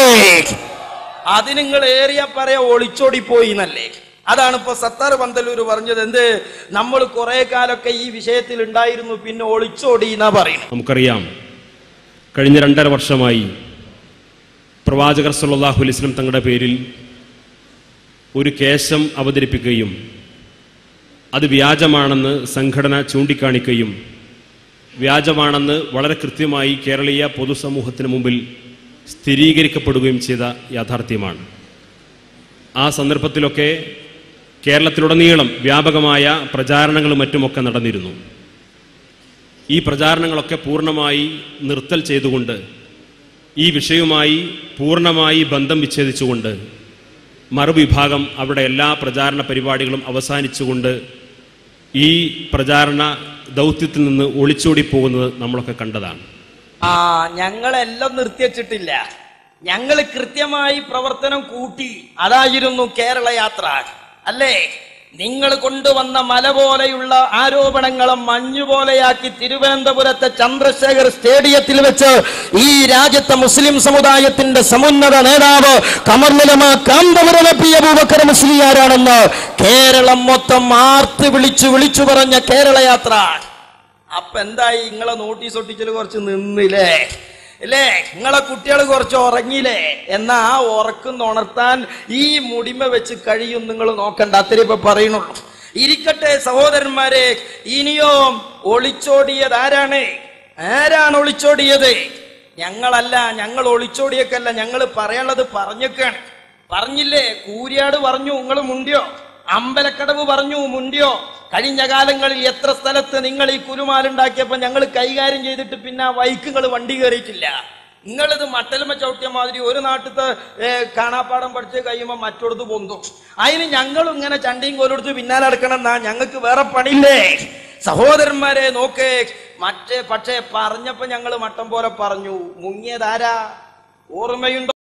അത് നിങ്ങൾ ഏറിയ പറയാ ഒളിച്ചോടി പോയി എന്നല്ലേ അതാണ് ഇപ്പൊ സത്താർ പന്തലൂർ പറഞ്ഞത് എന്ത് നമ്മൾ കുറെ കാലൊക്കെ ഈ വിഷയത്തിൽ ഉണ്ടായിരുന്നു പിന്നെ ഒളിച്ചോടി എന്നാ പറയുന്നത് നമുക്കറിയാം കഴിഞ്ഞ രണ്ടര വർഷമായി പ്രവാചകർ സല്ലല്ലാഹു അലൈഹി വസല്ലം തങ്ങളുടെ പേരിൽ ഒരു കേശം അവതരിപ്പിക്കുകയും അത് വ്യാജമാണെന്ന് സംഘടന ചൂണ്ടിക്കാണിക്കുകയും വ്യാജമാണെന്ന് വളരെ കൃത്യമായി കേരളീയ പൊതുസമൂഹത്തിന് മുമ്പിൽ സ്ഥിരീകരിക്കപ്പെടുകയും ചെയ്ത യാഥാർത്ഥ്യമാണ് ആ സന്ദർഭത്തിലൊക്കെ കേരളത്തിലുടനീളം വ്യാപകമായ പ്രചാരണങ്ങളും മറ്റുമൊക്കെ നടന്നിരുന്നു ഈ പ്രചാരണങ്ങളൊക്കെ പൂർണ്ണമായി നിർത്തൽ ചെയ്തുകൊണ്ട് ഈ വിഷയവുമായി പൂർണ്ണമായി ബന്ധം വിച്ഛേദിച്ചുകൊണ്ട് മറുവിഭാഗം അവരുടെ എല്ലാ പ്രചാരണ പരിപാടികളും അവസാനിച്ചുകൊണ്ട് ഈ പ്രചാരണ ദൗത്യത്തിൽ നിന്ന് ഒളിച്ചോടി പോകുന്നത് നമ്മളൊക്കെ കണ്ടതാണ് ആ ഞങ്ങളെല്ലാം നിർത്തിവച്ചിട്ടില്ല ഞങ്ങൾ കൃത്യമായി പ്രവർത്തനം കൂട്ടി അതായിരുന്നു കേരള യാത്ര അല്ലേ നിങ്ങൾ കൊണ്ടുവന്ന മല പോലെയുള്ള ആരോപണങ്ങളെ മഞ്ഞു പോലെയാക്കി തിരുവനന്തപുരത്തെ ചന്ദ്രശേഖർ സ്റ്റേഡിയത്തിൽ വെച്ച് ഈ രാജ്യത്തെ മുസ്ലിം സമുദായത്തിന്റെ സമുന്നത നേതാവ് കമർനിലമ കാന്തപുരം പി അബൂബക്കർ മുസ്ലിയാരാണെന്ന് കേരളം മൊത്തം ആർത്ത് വിളിച്ചു വിളിച്ചു പറഞ്ഞ കേരള യാത്ര അപ്പൊ എന്തായി നിങ്ങളെ നോട്ടീസ് ഒട്ടിച്ചല് കുറച്ച് നിന്നില്ലേ അല്ലേ നിങ്ങളെ കുട്ടികൾ കുറച്ച് ഉറങ്ങിയില്ലേ എന്നാ ആ ഉറക്കം ഉണർത്താൻ ഈ മുടിമ വെച്ച് കഴിയും നിങ്ങൾ നോക്കണ്ട അത്രേ ഇപ്പൊ പറയുന്നുള്ളൂ ഇരിക്കട്ടെ സഹോദരന്മാരെ ഇനിയോ ഒളിച്ചോടിയത് ആരാണ് ആരാണ് ഒളിച്ചോടിയത് ഞങ്ങളല്ല ഞങ്ങൾ ഒളിച്ചോടിയൊക്കെയല്ല ഞങ്ങൾ പറയാനുള്ളത് പറഞ്ഞൊക്കെയാണ് പറഞ്ഞില്ലേ കൂരിയാട് പറഞ്ഞു നിങ്ങൾ മുണ്ടിയോ അമ്പലക്കടവ് പറഞ്ഞു മുണ്ടിയോ കഴിഞ്ഞ കാലങ്ങളിൽ എത്ര സ്ഥലത്ത് നിങ്ങൾ ഈ കുരുമാലുണ്ടാക്കിയപ്പോ ഞങ്ങൾ കൈകാര്യം ചെയ്തിട്ട് പിന്നെ ആ വൈക്കുകൾ വണ്ടി കയറിയിട്ടില്ല നിങ്ങളിത് മട്ടലുമ ചവിട്ടിയ മാതിരി ഒരു നാട്ടിലത്തെ ഏ, കാണാപ്പാടം പഠിച്ച് കഴിയുമ്പോൾ മറ്റൊടുത്ത് പൊന്തും അതിന് ഞങ്ങളും ഇങ്ങനെ ചണ്ടിയും കോലെടുത്ത് പിന്നാലെ നടക്കണം എന്നാ ഞങ്ങൾക്ക് വേറെ പണിയില്ലേ സഹോദരന്മാരെ നോക്കേ മറ്റേ പക്ഷേ പറഞ്ഞപ്പോ ഞങ്ങൾ മട്ടം പോലെ പറഞ്ഞു മുങ്ങിയതാരാ ഓർമ്മയുണ്ടോ